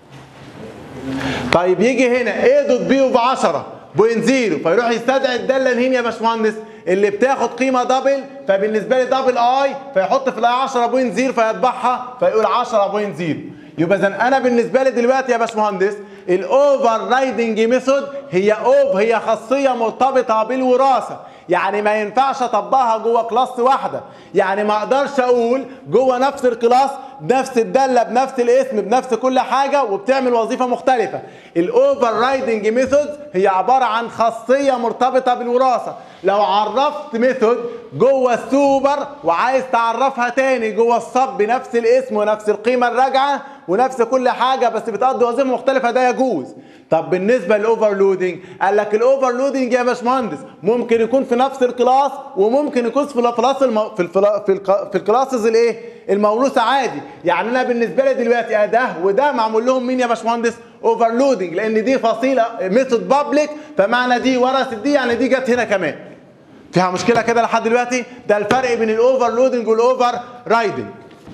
طيب يجي هنا ايه دوت بي ب 10 بوينت زيرو فيروح يستدعي الداله الهين يا باشمهندس اللي بتاخد قيمه دبل فبالنسبه لي دبل اي فيحط في الاي 10 بوينت زيرو فيطبعها فيقول 10 بوينت زيرو يبقى اذا انا بالنسبه لي دلوقتي يا باشمهندس الاوفر رايدنج ميثود هي اوف هي خاصيه مرتبطه بالوراثه يعني ما ينفعش اطبقها جوه كلاس واحده يعني ما اقدرش اقول جوه نفس الكلاس نفس الداله بنفس الاسم بنفس كل حاجه وبتعمل وظيفه مختلفه الاوفر رايدنج ميثود هي عباره عن خاصيه مرتبطه بالوراثه لو عرفت ميثود جوه السوبر وعايز تعرفها تاني جوه الصب بنفس الاسم ونفس القيمه الراجعه ونفس كل حاجه بس بتقضي وظيفه مختلفه ده يجوز طب بالنسبه للاوفرلودنج قال لك الاوفرلودنج يا باشمهندس ممكن يكون في نفس الكلاس وممكن يكون في الكلاس المو... في الفلا... في, الك... في الكلاسز الايه الموروثه عادي يعني انا بالنسبه لي دلوقتي ده وده معمول لهم مين يا باشمهندس اوفرلودنج لان دي فصيله ميثود بابليك فمعنى دي ورثت دي يعني دي جت هنا كمان فيها مشكله كده لحد دلوقتي ده الفرق بين الاوفرلودنج والاوفر رايدنج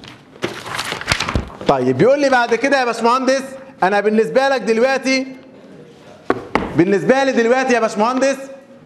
طيب بيقول لي بعد كده يا باشمهندس انا بالنسبه لك دلوقتي بالنسبه لي دلوقتي يا باشمهندس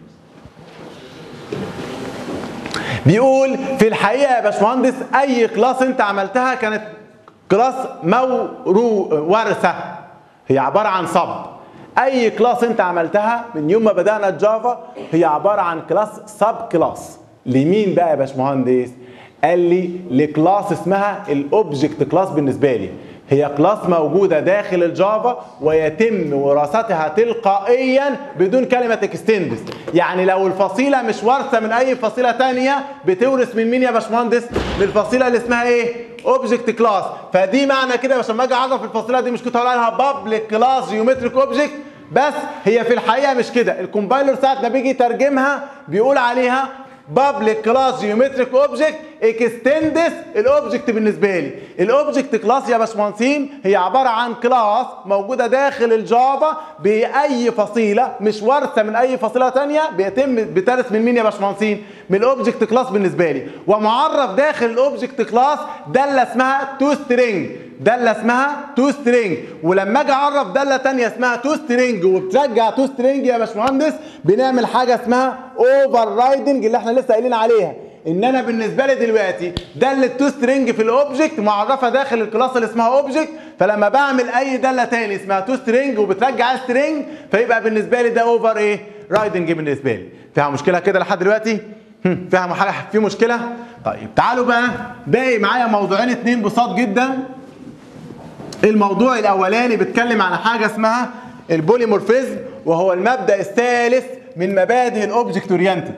بيقول في الحقيقه يا باشمهندس اي كلاس انت عملتها كانت كلاس مورو ورثه هي عباره عن صب اي كلاس انت عملتها من يوم ما بدانا الجافا هي عباره عن كلاس سب كلاس لمين بقى يا باشمهندس قال لي لكلاس اسمها الاوبجكت كلاس بالنسبه لي هي كلاس موجودة داخل الجافا ويتم وراثتها تلقائيا بدون كلمة اكستندس يعني لو الفصيلة مش وارثة من أي فصيلة تانية بتورث من مين يا باشمهندس؟ من الفصيلة اللي اسمها إيه؟ اوبجكت كلاس فدي معنى كده عشان ما اجي اعرف الفصيلة دي مش كنت هقول عليها بابليك كلاس جيومتريك اوبجكت بس هي في الحقيقة مش كده الكومبايلر ساعة ما بيجي يترجمها بيقول عليها بابليك كلاس جيومتريك اوبجكت اكستندس الاوبجكت بالنسبه لي الاوبجكت كلاس يا باشمهندسين هي عباره عن كلاس موجوده داخل الجافا باي فصيله مش وارثه من اي فصيله ثانيه بيتم بترث من مين يا باشمهندسين من الاوبجكت كلاس بالنسبه لي ومعرف داخل الاوبجكت كلاس داله اسمها تو سترينج داله اسمها تو سترينج ولما اجي اعرف داله ثانيه اسمها تو سترينج وبترجع تو سترينج يا باشمهندس بنعمل حاجه اسمها اوفر رايدنج اللي احنا لسه قايلين عليها ان انا بالنسبه لي دلوقتي داله تو سترينج في الاوبجكت معرفه داخل الكلاس اللي اسمها اوبجكت فلما بعمل اي داله تاني اسمها تو سترينج وبترجع سترينج فيبقى بالنسبه لي ده اوفر ايه رايدنج بالنسبه لي فيها مشكله كده لحد دلوقتي هم، فيها حاجه في مشكله طيب تعالوا بقى باقي معايا موضوعين اتنين بساط جدا الموضوع الاولاني بيتكلم عن حاجه اسمها البوليمورفيزم وهو المبدا الثالث من مبادئ الاوبجكت اورينتد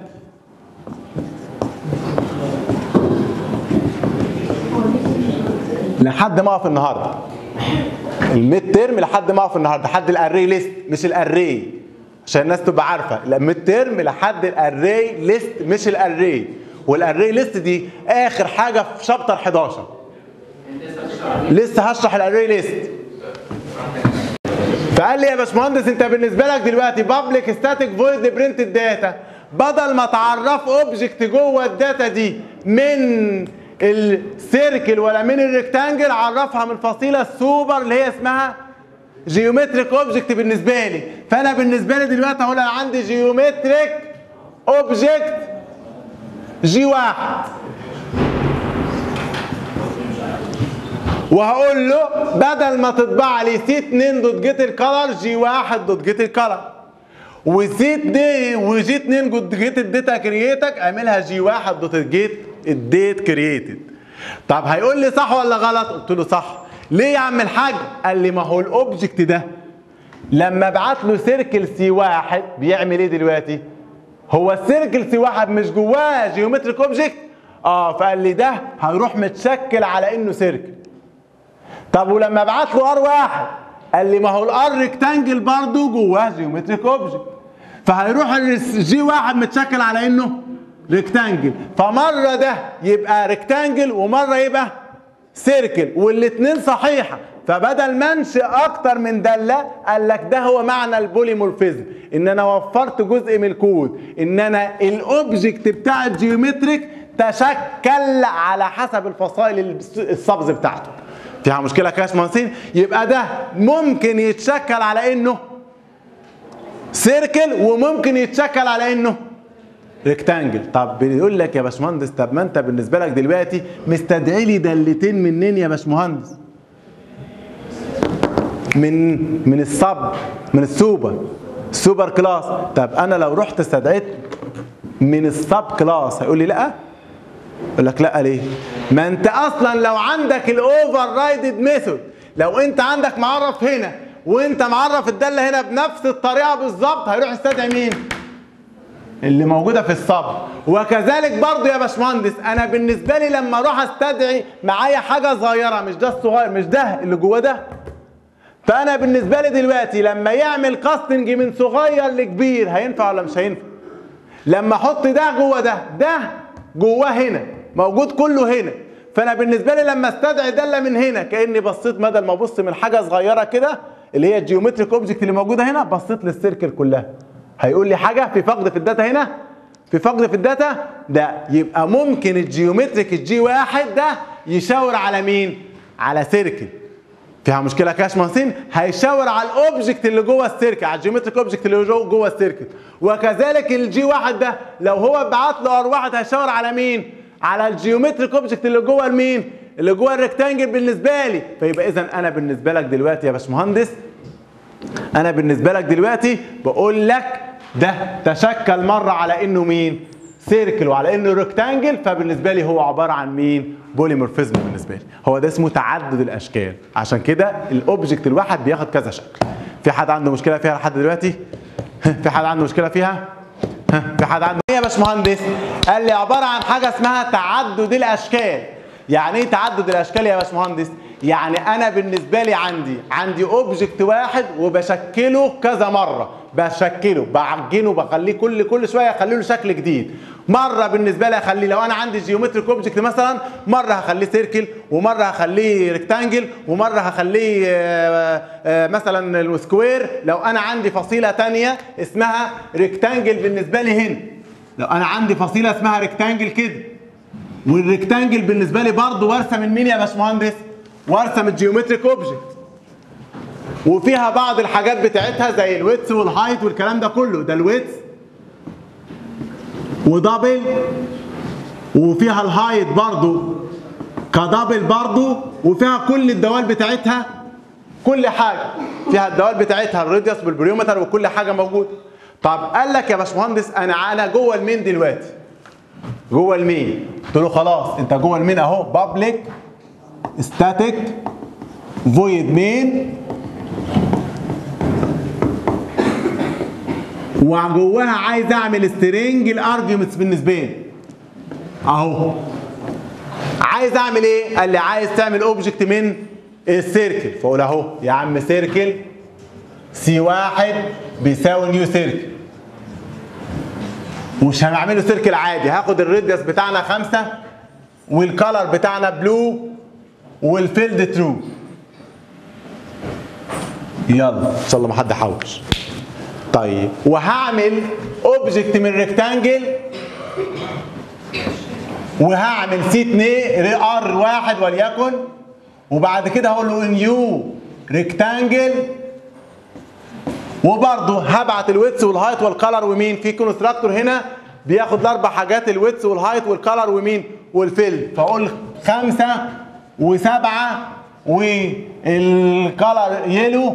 لحد ما اقف النهارده الميد ترم لحد ما اقف النهارده لحد الاري ليست مش الاري عشان الناس تبقى عارفه الميد ترم لحد الاري ليست مش الاري والاري ليست دي اخر حاجه في شابتر 11 لسه هشرح الاري ليست فقال لي يا باشمهندس انت بالنسبه لك دلوقتي بابليك ستاتيك فويد برنت الداتا بدل ما تعرف اوبجكت جوه الداتا دي من السيركل ولا من الريكتانجل عرفها من الفصيله السوبر اللي هي اسمها جيومتريك اوبجكت بالنسبه لي فانا بالنسبه لي دلوقتي هقول انا عندي جيومتريك اوبجكت جي واحد وهقول له بدل ما تطبع لي سي 2 دوت جيت الكلر جي 1 دوت جيت الكلر وسي دي وجي 2 دوت جيت الداتا كرييتك اعملها جي 1 دوت جيت الديت كرييتد طب هيقول لي صح ولا غلط قلت له صح ليه يا عم الحاج قال لي ما هو الاوبجكت ده لما ابعت له سيركل سي واحد بيعمل ايه دلوقتي هو السيركل سي واحد مش جواه جيومتريك اوبجكت اه فقال لي ده هيروح متشكل على انه سيركل طب ولما ابعت له ار واحد قال لي ما هو الار ريكتانجل برضه جواه جيومتريك اوبجكت فهيروح الجي واحد متشكل على انه ريكتانجل فمره ده يبقى ريكتانجل ومره يبقى سيركل والاثنين صحيحه فبدل ما انشئ اكتر من داله قال لك ده هو معنى البوليمورفيزم ان انا وفرت جزء من الكود ان انا الاوبجكت بتاع الجيومتريك تشكل على حسب الفصائل السبز بتاعته فيها مشكله كده يا باشمهندسين يبقى ده ممكن يتشكل على انه سيركل وممكن يتشكل على انه ريكتانجل طب بيقول لك يا باشمهندس طب ما انت بالنسبه لك دلوقتي مستدعي لي دلتين منين يا باشمهندس من من الصب من السوبر السوبر كلاس طب انا لو رحت استدعيت من السب كلاس هيقول لي لا يقول لك لا ليه ما انت اصلا لو عندك الاوفر رايدد ميثود لو انت عندك معرف هنا وانت معرف الداله هنا بنفس الطريقه بالظبط هيروح يستدعي مين اللي موجوده في الصب وكذلك برضو يا باشمهندس انا بالنسبه لي لما اروح استدعي معايا حاجه صغيره مش ده الصغير مش ده اللي جوه ده فانا بالنسبه لي دلوقتي لما يعمل كاستنج من صغير لكبير هينفع ولا مش هينفع لما احط ده جوه ده ده جواه هنا موجود كله هنا فانا بالنسبه لي لما استدعي داله من هنا كاني بصيت بدل ما ابص من حاجه صغيره كده اللي هي الجيومتريك اوبجكت اللي موجوده هنا بصيت للسيركل كلها هيقول لي حاجه في فقد في الداتا هنا في فقد في الداتا ده يبقى ممكن الجيومتريك الجي واحد ده يشاور على مين على سيركل فيها مشكله كاش مهندسين هيشاور على الاوبجكت اللي جوه السيركل على الجيومتريك اوبجكت اللي جوه جوه السيركل وكذلك الجي واحد ده لو هو بعت له ار واحد هيشاور على مين على الجيومتريك اوبجكت اللي جوه المين اللي جوه الريكتانجل بالنسبه لي فيبقى اذا انا بالنسبه لك دلوقتي يا باشمهندس انا بالنسبه لك دلوقتي بقول لك ده تشكل مره على انه مين سيركل وعلى انه ريكتانجل فبالنسبه لي هو عباره عن مين بوليمورفيزم بالنسبه لي هو ده اسمه تعدد الاشكال عشان كده الاوبجكت الواحد بياخد كذا شكل في حد عنده مشكله فيها لحد دلوقتي في حد عنده مشكله فيها في حد عنده ايه يا باشمهندس قال لي عباره عن حاجه اسمها تعدد الاشكال يعني ايه تعدد الاشكال يا باشمهندس يعني انا بالنسبه لي عندي عندي اوبجكت واحد وبشكله كذا مره بشكله بعجنه بخليه كل كل شويه اخلي له شكل جديد مره بالنسبه لي اخليه لو انا عندي جيومتريك اوبجكت مثلا مره هخليه سيركل ومره هخليه ريكتانجل ومره هخليه آه، آه، مثلا السكوير لو انا عندي فصيله ثانيه اسمها ريكتانجل بالنسبه لي هنا لو انا عندي فصيله اسمها ريكتانجل كده والريكتانجل بالنسبه لي برضه ورثه من مين يا باشمهندس؟ ورثه من الجيومتريك اوبجكت وفيها بعض الحاجات بتاعتها زي الويتس والهايت والكلام ده كله ده الويتس ودبل وفيها الهايت برضو كدبل برضو وفيها كل الدوال بتاعتها كل حاجه فيها الدوال بتاعتها الراديوس والبريومتر وكل حاجه موجوده طب قال لك يا باشمهندس انا انا جوه المين دلوقتي جوه المين قلت له خلاص انت جوه المين اهو بابليك ستاتيك فويد مين وجواها عايز اعمل سترينج الارجيومنتس بالنسبه لي اهو عايز اعمل ايه قال لي عايز تعمل اوبجكت من السيركل فاقول اهو يا عم سيركل سي واحد بيساوي نيو سيركل مش هنعمله سيركل عادي هاخد الريديوس بتاعنا خمسة والكالر بتاعنا بلو والفيلد ترو يلا ان شاء الله ما حد حوش طيب وهعمل اوبجكت من ريكتانجل وهعمل سي 2 ار واحد وليكن وبعد كده هقول له نيو ريكتانجل وبرضه هبعت الويتس والهايت والكالر ومين في كونستراكتور هنا بياخد الاربع حاجات الويتس والهايت والكالر ومين والفيل فاقول خمسه وسبعه والكالر يلو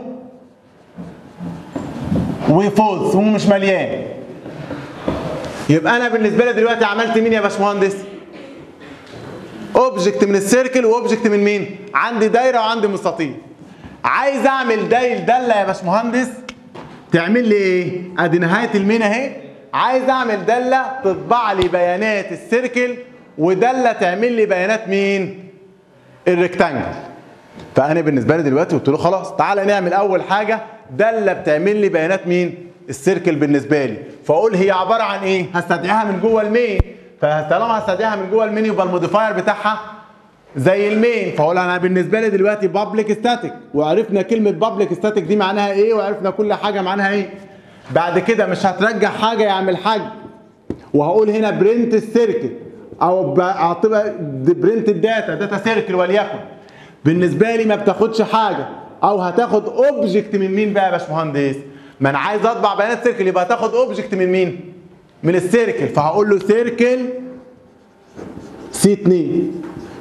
وفولس ومش مليان يبقى انا بالنسبه لي دلوقتي عملت مين يا باشمهندس اوبجكت من السيركل واوبجكت من مين عندي دايره وعندي مستطيل عايز اعمل دايل داله يا باشمهندس تعمل لي ايه ادي نهايه المين اهي عايز اعمل داله تطبع لي بيانات السيركل وداله تعمل لي بيانات مين الريكتانجل فانا بالنسبه لي دلوقتي قلت له خلاص تعالى نعمل اول حاجه داله بتعمل لي بيانات مين السيركل بالنسبه لي فاقول هي عباره عن ايه هستدعيها من جوه المين فطالما هستدعيها من جوه المين يبقى الموديفاير بتاعها زي المين فاقول انا بالنسبه لي دلوقتي بابليك ستاتيك وعرفنا كلمه بابليك ستاتيك دي معناها ايه وعرفنا كل حاجه معناها ايه بعد كده مش هترجع حاجه يعمل حاجه وهقول هنا برنت السيركل او اعتبر برنت الداتا داتا سيركل وليكن بالنسبه لي ما بتاخدش حاجه او هتاخد اوبجكت من مين بقى يا باشمهندس ما انا عايز اطبع بيانات سيركل يبقى هتاخد اوبجكت من مين من السيركل فهقول له سيركل سي 2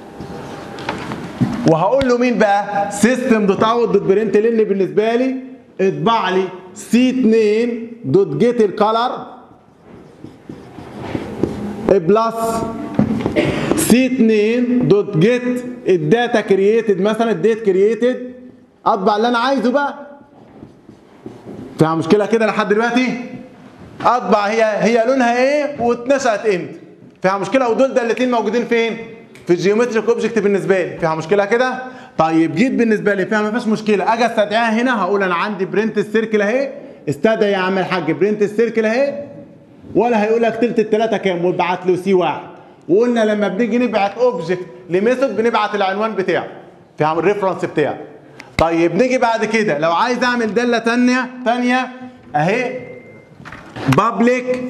وهقول له مين بقى سيستم دوت اوت دوت برنت لان بالنسبه لي اطبع لي سي 2 دوت جيت الكالر بلس سي 2 دوت جيت الداتا كرييتد مثلا الديت كرييتد اطبع اللي انا عايزه بقى فيها مشكله كده لحد دلوقتي اطبع هي هي لونها ايه واتنشأت امتى فيها مشكله ودول ده الاثنين موجودين فين في الجيومتريك اوبجكت بالنسبه لي فيها مشكله كده طيب جيت بالنسبه لي فيها ما فيهاش مشكله اجي استدعيها هنا هقول انا عندي برنت السيركل اهي استدعي يا عم الحاج برنت السيركل اهي ولا هيقول لك تلت التلاته كام وابعت له سي واحد وقلنا لما بنيجي نبعت اوبجكت لميثود بنبعت العنوان بتاعه فيها الريفرنس بتاعه طيب نيجي بعد كده لو عايز اعمل داله ثانيه ثانيه اهي بابليك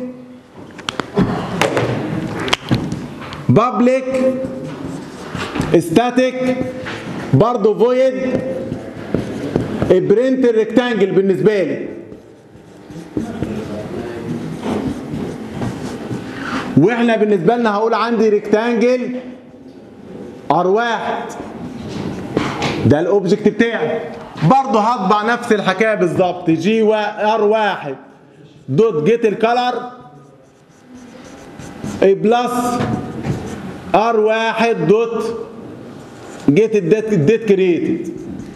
بابليك ستاتيك برضه فويد برنت الريكتانجل بالنسبه لي واحنا بالنسبه لنا هقول عندي ريكتانجل ار واحد ده الاوبجكت بتاعي برضه هطبع نفس الحكايه بالظبط جي ار واحد دوت جيت الكلر بلس ار واحد دوت جيت الديت الديت كرييتد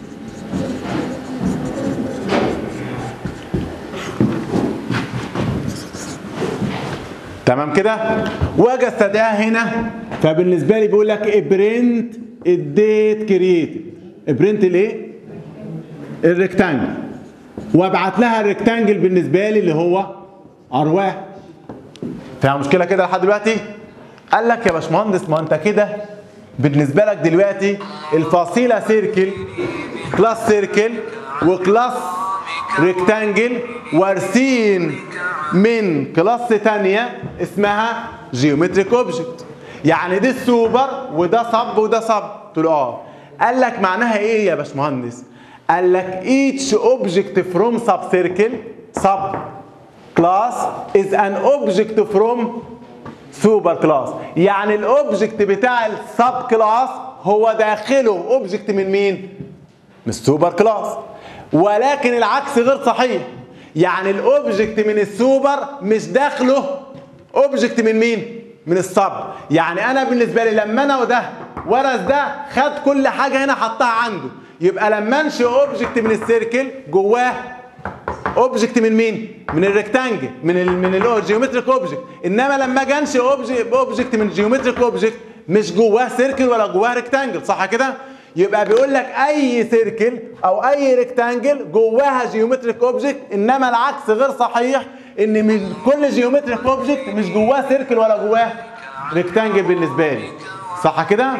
تمام كده واجي استدعيها هنا فبالنسبه لي بيقول لك برنت الديت كرييتد برنت الايه الريكتانجل وابعت لها الريكتانجل بالنسبه لي اللي هو ار واحد فيها مشكله كده لحد دلوقتي قال لك يا باشمهندس ما انت كده بالنسبه لك دلوقتي الفصيله سيركل كلاس سيركل وكلاس ريكتانجل وارثين من كلاس تانية اسمها جيومتريك اوبجكت يعني دي السوبر وده صب وده صب قلت له اه قال لك معناها ايه يا باشمهندس قال لك each object from sub circle sub class is an object from سوبر كلاس يعني الاوبجكت بتاع السب كلاس هو داخله اوبجكت من مين من السوبر كلاس ولكن العكس غير صحيح يعني الاوبجكت من السوبر مش داخله اوبجكت من مين من السب يعني انا بالنسبه لي لما انا وده ورث ده خد كل حاجه هنا حطها عنده يبقى لما انشئ اوبجكت من السيركل جواه اوبجكت من مين؟ من الريكتانجل من ال من الجيومتريك اوبجكت انما لما اجي انشئ اوبجكت من الجيومتريك اوبجكت مش جواه سيركل ولا جواه ريكتانجل صح كده؟ يبقى بيقول لك اي سيركل او اي ريكتانجل جواها جيومتريك اوبجكت انما العكس غير صحيح ان من كل جيومتريك اوبجكت مش جواه سيركل ولا جواه ريكتانجل بالنسبه لي صح كده؟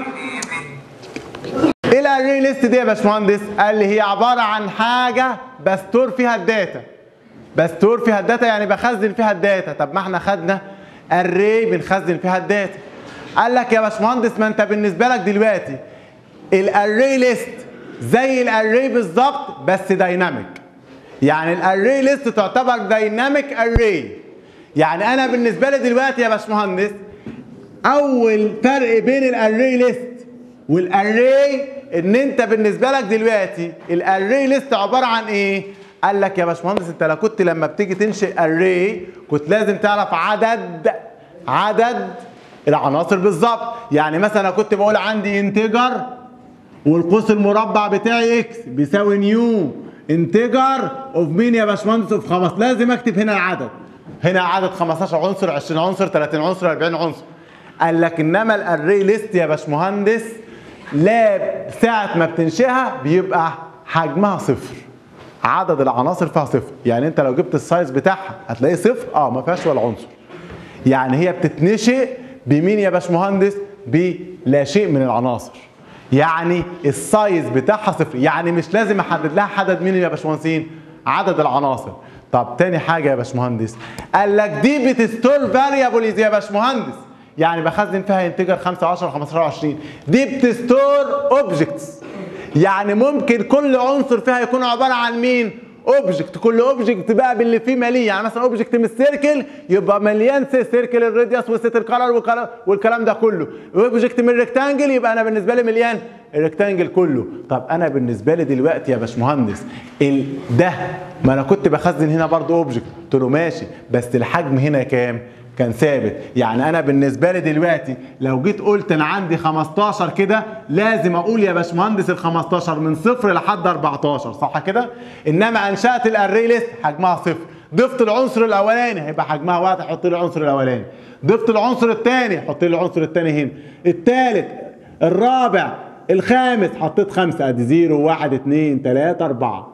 ايه الاري ليست دي يا باشمهندس؟ قال لي هي عباره عن حاجه بستور فيها الداتا. بستور فيها الداتا يعني بخزن فيها الداتا، طب ما احنا خدنا اري بنخزن فيها الداتا. قال لك يا باشمهندس ما انت بالنسبه لك دلوقتي الاري ليست زي الاري بالظبط بس دايناميك. يعني الاري ليست تعتبر دايناميك اري. يعني انا بالنسبه لي دلوقتي يا باشمهندس اول فرق بين الاري ليست والاري ان انت بالنسبه لك دلوقتي الاري ليست عباره عن ايه قال لك يا باشمهندس انت لو كنت لما بتيجي تنشئ اري كنت لازم تعرف عدد عدد العناصر بالظبط يعني مثلا لو كنت بقول عندي انتجر والقوس المربع بتاعي اكس بيساوي نيو انتجر اوف مين يا باشمهندس اوف خمس لازم اكتب هنا العدد هنا عدد 15 عنصر 20 عنصر 30 عنصر 40 عنصر قال لك انما الاري ليست يا باشمهندس لا ساعة ما بتنشئها بيبقى حجمها صفر عدد العناصر فيها صفر يعني انت لو جبت السايز بتاعها هتلاقيه صفر اه ما فيهاش ولا عنصر يعني هي بتتنشئ بمين يا باشمهندس بلا شيء من العناصر يعني السايز بتاعها صفر يعني مش لازم احدد لها عدد مين يا باشمهندسين عدد العناصر طب تاني حاجه يا باشمهندس قال لك دي بتستور فاريبلز يا باشمهندس يعني بخزن فيها انتجر 5 10 15 20 دي بتستور اوبجكتس يعني ممكن كل عنصر فيها يكون عباره عن مين اوبجكت كل اوبجكت بقى باللي فيه ماليه يعني مثلا اوبجكت من السيركل يبقى مليان سيركل الراديوس والست الكلر والكلام ده كله اوبجكت من الريكتانجل يبقى انا بالنسبه لي مليان الريكتانجل كله طب انا بالنسبه لي دلوقتي يا باشمهندس ال- ده ما انا كنت بخزن هنا برضو اوبجكت قلت له ماشي بس الحجم هنا كام كان ثابت يعني انا بالنسبه لي دلوقتي لو جيت قلت انا عندي 15 كده لازم اقول يا باشمهندس ال 15 من صفر لحد 14 صح كده انما انشات الاري ليست حجمها صفر ضفت العنصر الاولاني هيبقى حجمها واحد حط لي العنصر الاولاني ضفت العنصر الثاني حط لي العنصر الثاني هنا الثالث الرابع الخامس حطيت خمسه ادي 0 1 2 3 4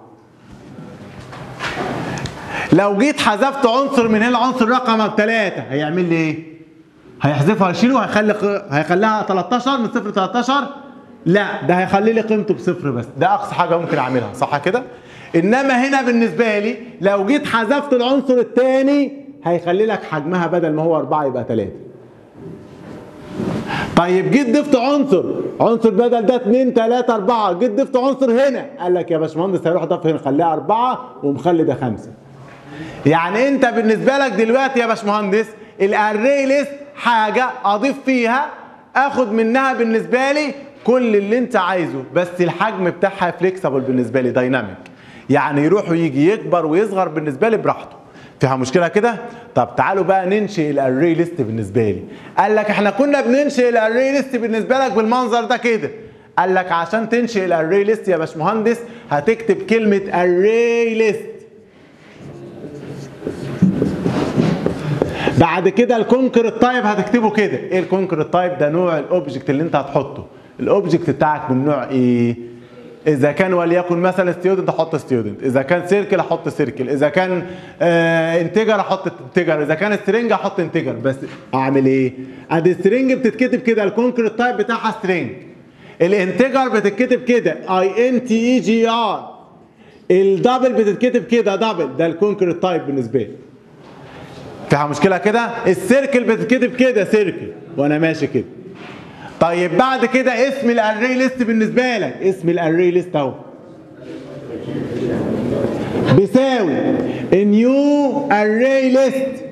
لو جيت حذفت عنصر من هنا عنصر رقم ثلاثة هيعمل لي ايه؟ هيحذفها هيشيله هيخلي هيخليها 13 من صفر ل 13 لا ده هيخلي لي قيمته بصفر بس ده اقصى حاجه ممكن اعملها صح كده؟ انما هنا بالنسبه لي لو جيت حذفت العنصر الثاني هيخلي لك حجمها بدل ما هو 4 يبقى 3 طيب جيت ضفت عنصر عنصر بدل ده 2 3 4 جيت ضفت عنصر هنا قال لك يا باشمهندس هيروح ضاف هنا خليها 4 ومخلي ده 5 يعني انت بالنسبه لك دلوقتي يا باشمهندس الاري ليست حاجه اضيف فيها اخد منها بالنسبه لي كل اللي انت عايزه بس الحجم بتاعها فليكسبل بالنسبه لي دايناميك يعني يروح ويجي يكبر ويصغر بالنسبه لي براحته فيها مشكله كده طب تعالوا بقى ننشئ الاري ليست بالنسبه لي قال لك احنا كنا بننشئ الاري ليست بالنسبه لك بالمنظر ده كده قال لك عشان تنشئ الاري ليست يا باشمهندس هتكتب كلمه array list بعد كده الكونكر التايب هتكتبه كده ايه الكونكر التايب ده نوع الاوبجكت اللي انت هتحطه الاوبجكت بتاعك من نوع ايه اذا كان وليكن مثلا ستيودنت احط ستيودنت اذا كان سيركل احط سيركل اذا كان آه انتجر احط انتجر اذا كان سترينج احط انتجر بس اعمل ايه ادي سترينج بتتكتب كده الكونكر التايب بتاعها سترينج الانتجر بتتكتب كده اي ان تي اي جي ار الدبل بتتكتب كده دبل ده الكونكر التايب بالنسبه لي فيها مشكله كده السيركل بتتكتب كده سيركل وانا ماشي كده طيب بعد كده اسم الاري ليست بالنسبه لك اسم الاري ليست اهو بيساوي نيو اري ليست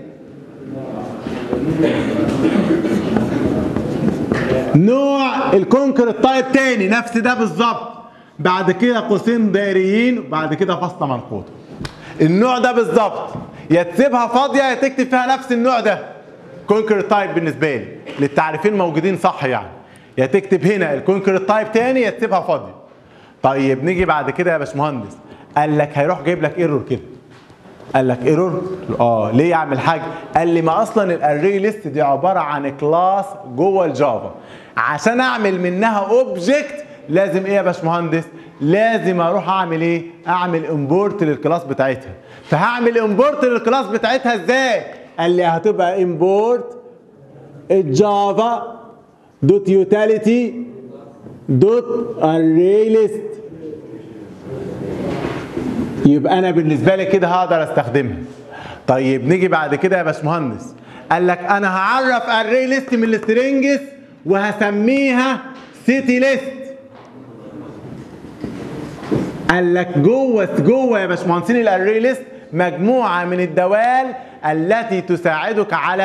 نوع الكونكر التايب تاني نفس ده بالظبط بعد كده قوسين دائريين وبعد كده فاصله منقوطه النوع ده بالظبط يا تسيبها فاضيه يا تكتب فيها نفس النوع ده كونكر تايب بالنسبه لي للتعريفين موجودين صح يعني يا تكتب هنا الكونكر تايب تاني يا تسيبها فاضيه طيب نيجي بعد كده يا باشمهندس قال لك هيروح جايب لك ايرور كده قال لك ايرور اه ليه اعمل حاجه قال لي ما اصلا الاري ليست دي عباره عن كلاس جوه الجافا عشان اعمل منها اوبجكت لازم ايه يا باشمهندس لازم اروح اعمل ايه اعمل امبورت للكلاس بتاعتها فهعمل امبورت للكلاس بتاعتها ازاي قال لي هتبقى امبورت الجافا دوت يوتيليتي دوت اري ليست يبقى انا بالنسبه لي كده هقدر استخدمها طيب نيجي بعد كده يا باشمهندس قال لك انا هعرف اري ليست من السترينجز وهسميها سيتي ليست قال لك جوه جوه يا باشمهندسين الاري ليست مجموعه من الدوال التي تساعدك على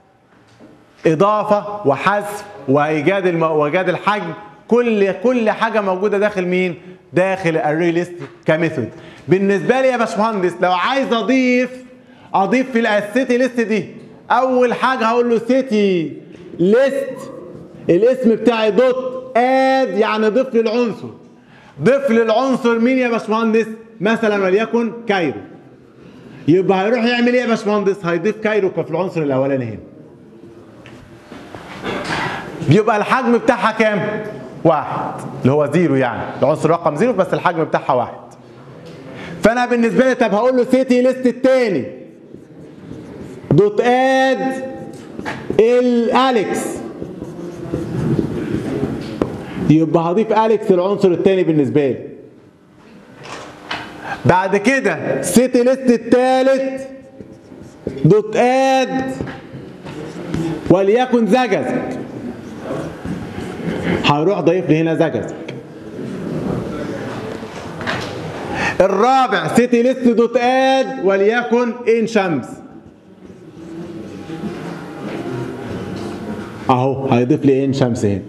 اضافه وحذف وايجاد الم... وايجاد الحجم كل كل حاجه موجوده داخل مين داخل الاري ليست كميثود بالنسبه لي يا باشمهندس لو عايز اضيف اضيف في السيتي ليست دي اول حاجه هقول له سيتي ليست الاسم بتاعي دوت اد يعني ضيف لي العنصر ضيف للعنصر مين يا باشمهندس مثلا وليكن كايرو يبقى هيروح يعمل ايه يا باشمهندس هيضيف كايرو في العنصر الاولاني هنا بيبقى الحجم بتاعها كام واحد اللي هو زيرو يعني العنصر رقم زيرو بس الحجم بتاعها واحد فانا بالنسبه لي طب هقول له سيتي ليست التاني دوت اد الاليكس يبقى هضيف اليكس العنصر الثاني بالنسبه لي بعد كده سيتي ليست الثالث دوت اد وليكن زجزج هيروح ضيف لي هنا زجزج الرابع سيتي ليست دوت اد وليكن ان شمس اهو هيضيف لي ان شمس هنا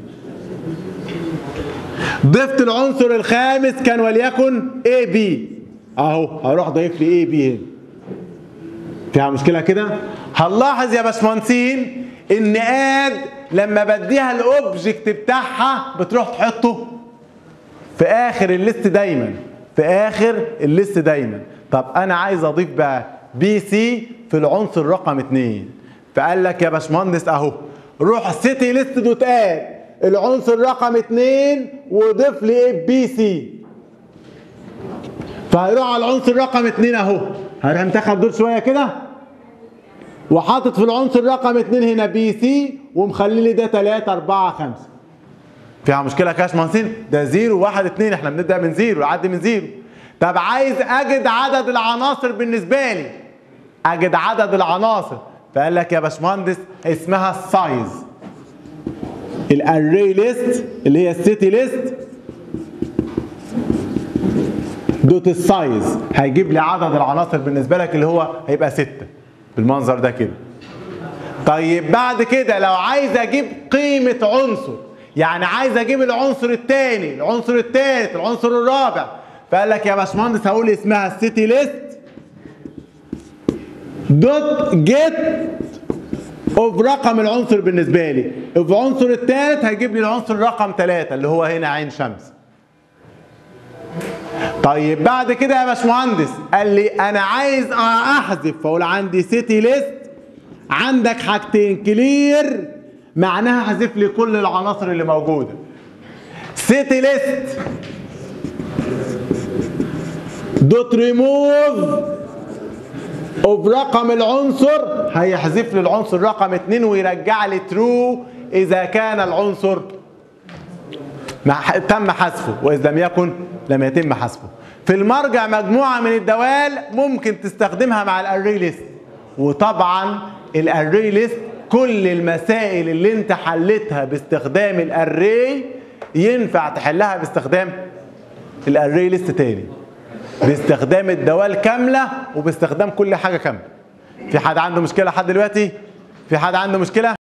ضفت العنصر الخامس كان وليكن اي بي اهو هروح ضيف لي اي بي هنا فيها مشكله كده هنلاحظ يا باشمهندسين ان اد لما بديها الاوبجكت بتاعها بتروح تحطه في اخر الليست دايما في اخر الليست دايما طب انا عايز اضيف بقى بي سي في العنصر رقم 2 فقال لك يا باشمهندس اهو روح سيتي ليست دوت اد العنصر رقم 2 وضيف لي بي سي فهيروح على العنصر رقم 2 اهو هروح منتخب دول شويه كده وحاطط في العنصر رقم 2 هنا بي سي ومخلي لي ده 3 4 5 فيها مشكله كاش مهندسين ده 0 1 2 احنا بنبدا من 0 يعدي من 0 طب عايز اجد عدد العناصر بالنسبه لي اجد عدد العناصر فقال لك يا باشمهندس اسمها السايز الاري ليست اللي هي السيتي ليست دوت السايز هيجيب لي عدد العناصر بالنسبه لك اللي هو هيبقى 6 بالمنظر ده كده طيب بعد كده لو عايز اجيب قيمه عنصر يعني عايز اجيب العنصر الثاني العنصر الثالث العنصر الرابع فقال لك يا باشمهندس هقول اسمها السيتي ليست دوت جيت اوف رقم العنصر بالنسبه لي في العنصر الثالث هيجيب لي العنصر رقم ثلاثة اللي هو هنا عين شمس طيب بعد كده يا باشمهندس قال لي انا عايز احذف فاقول عندي سيتي ليست عندك حاجتين كلير معناها حذف لي كل العناصر اللي موجوده سيتي ليست دوت ريموف اوف رقم العنصر هيحذف لي العنصر رقم 2 ويرجع لي ترو اذا كان العنصر تم حذفه واذا لم يكن لم يتم حذفه في المرجع مجموعه من الدوال ممكن تستخدمها مع الاري ليست وطبعا الاري ليست كل المسائل اللي انت حلتها باستخدام الاري ينفع تحلها باستخدام الاري ليست تاني باستخدام الدوال كامله وباستخدام كل حاجه كامله في حد عنده مشكله لحد دلوقتي في حد عنده مشكله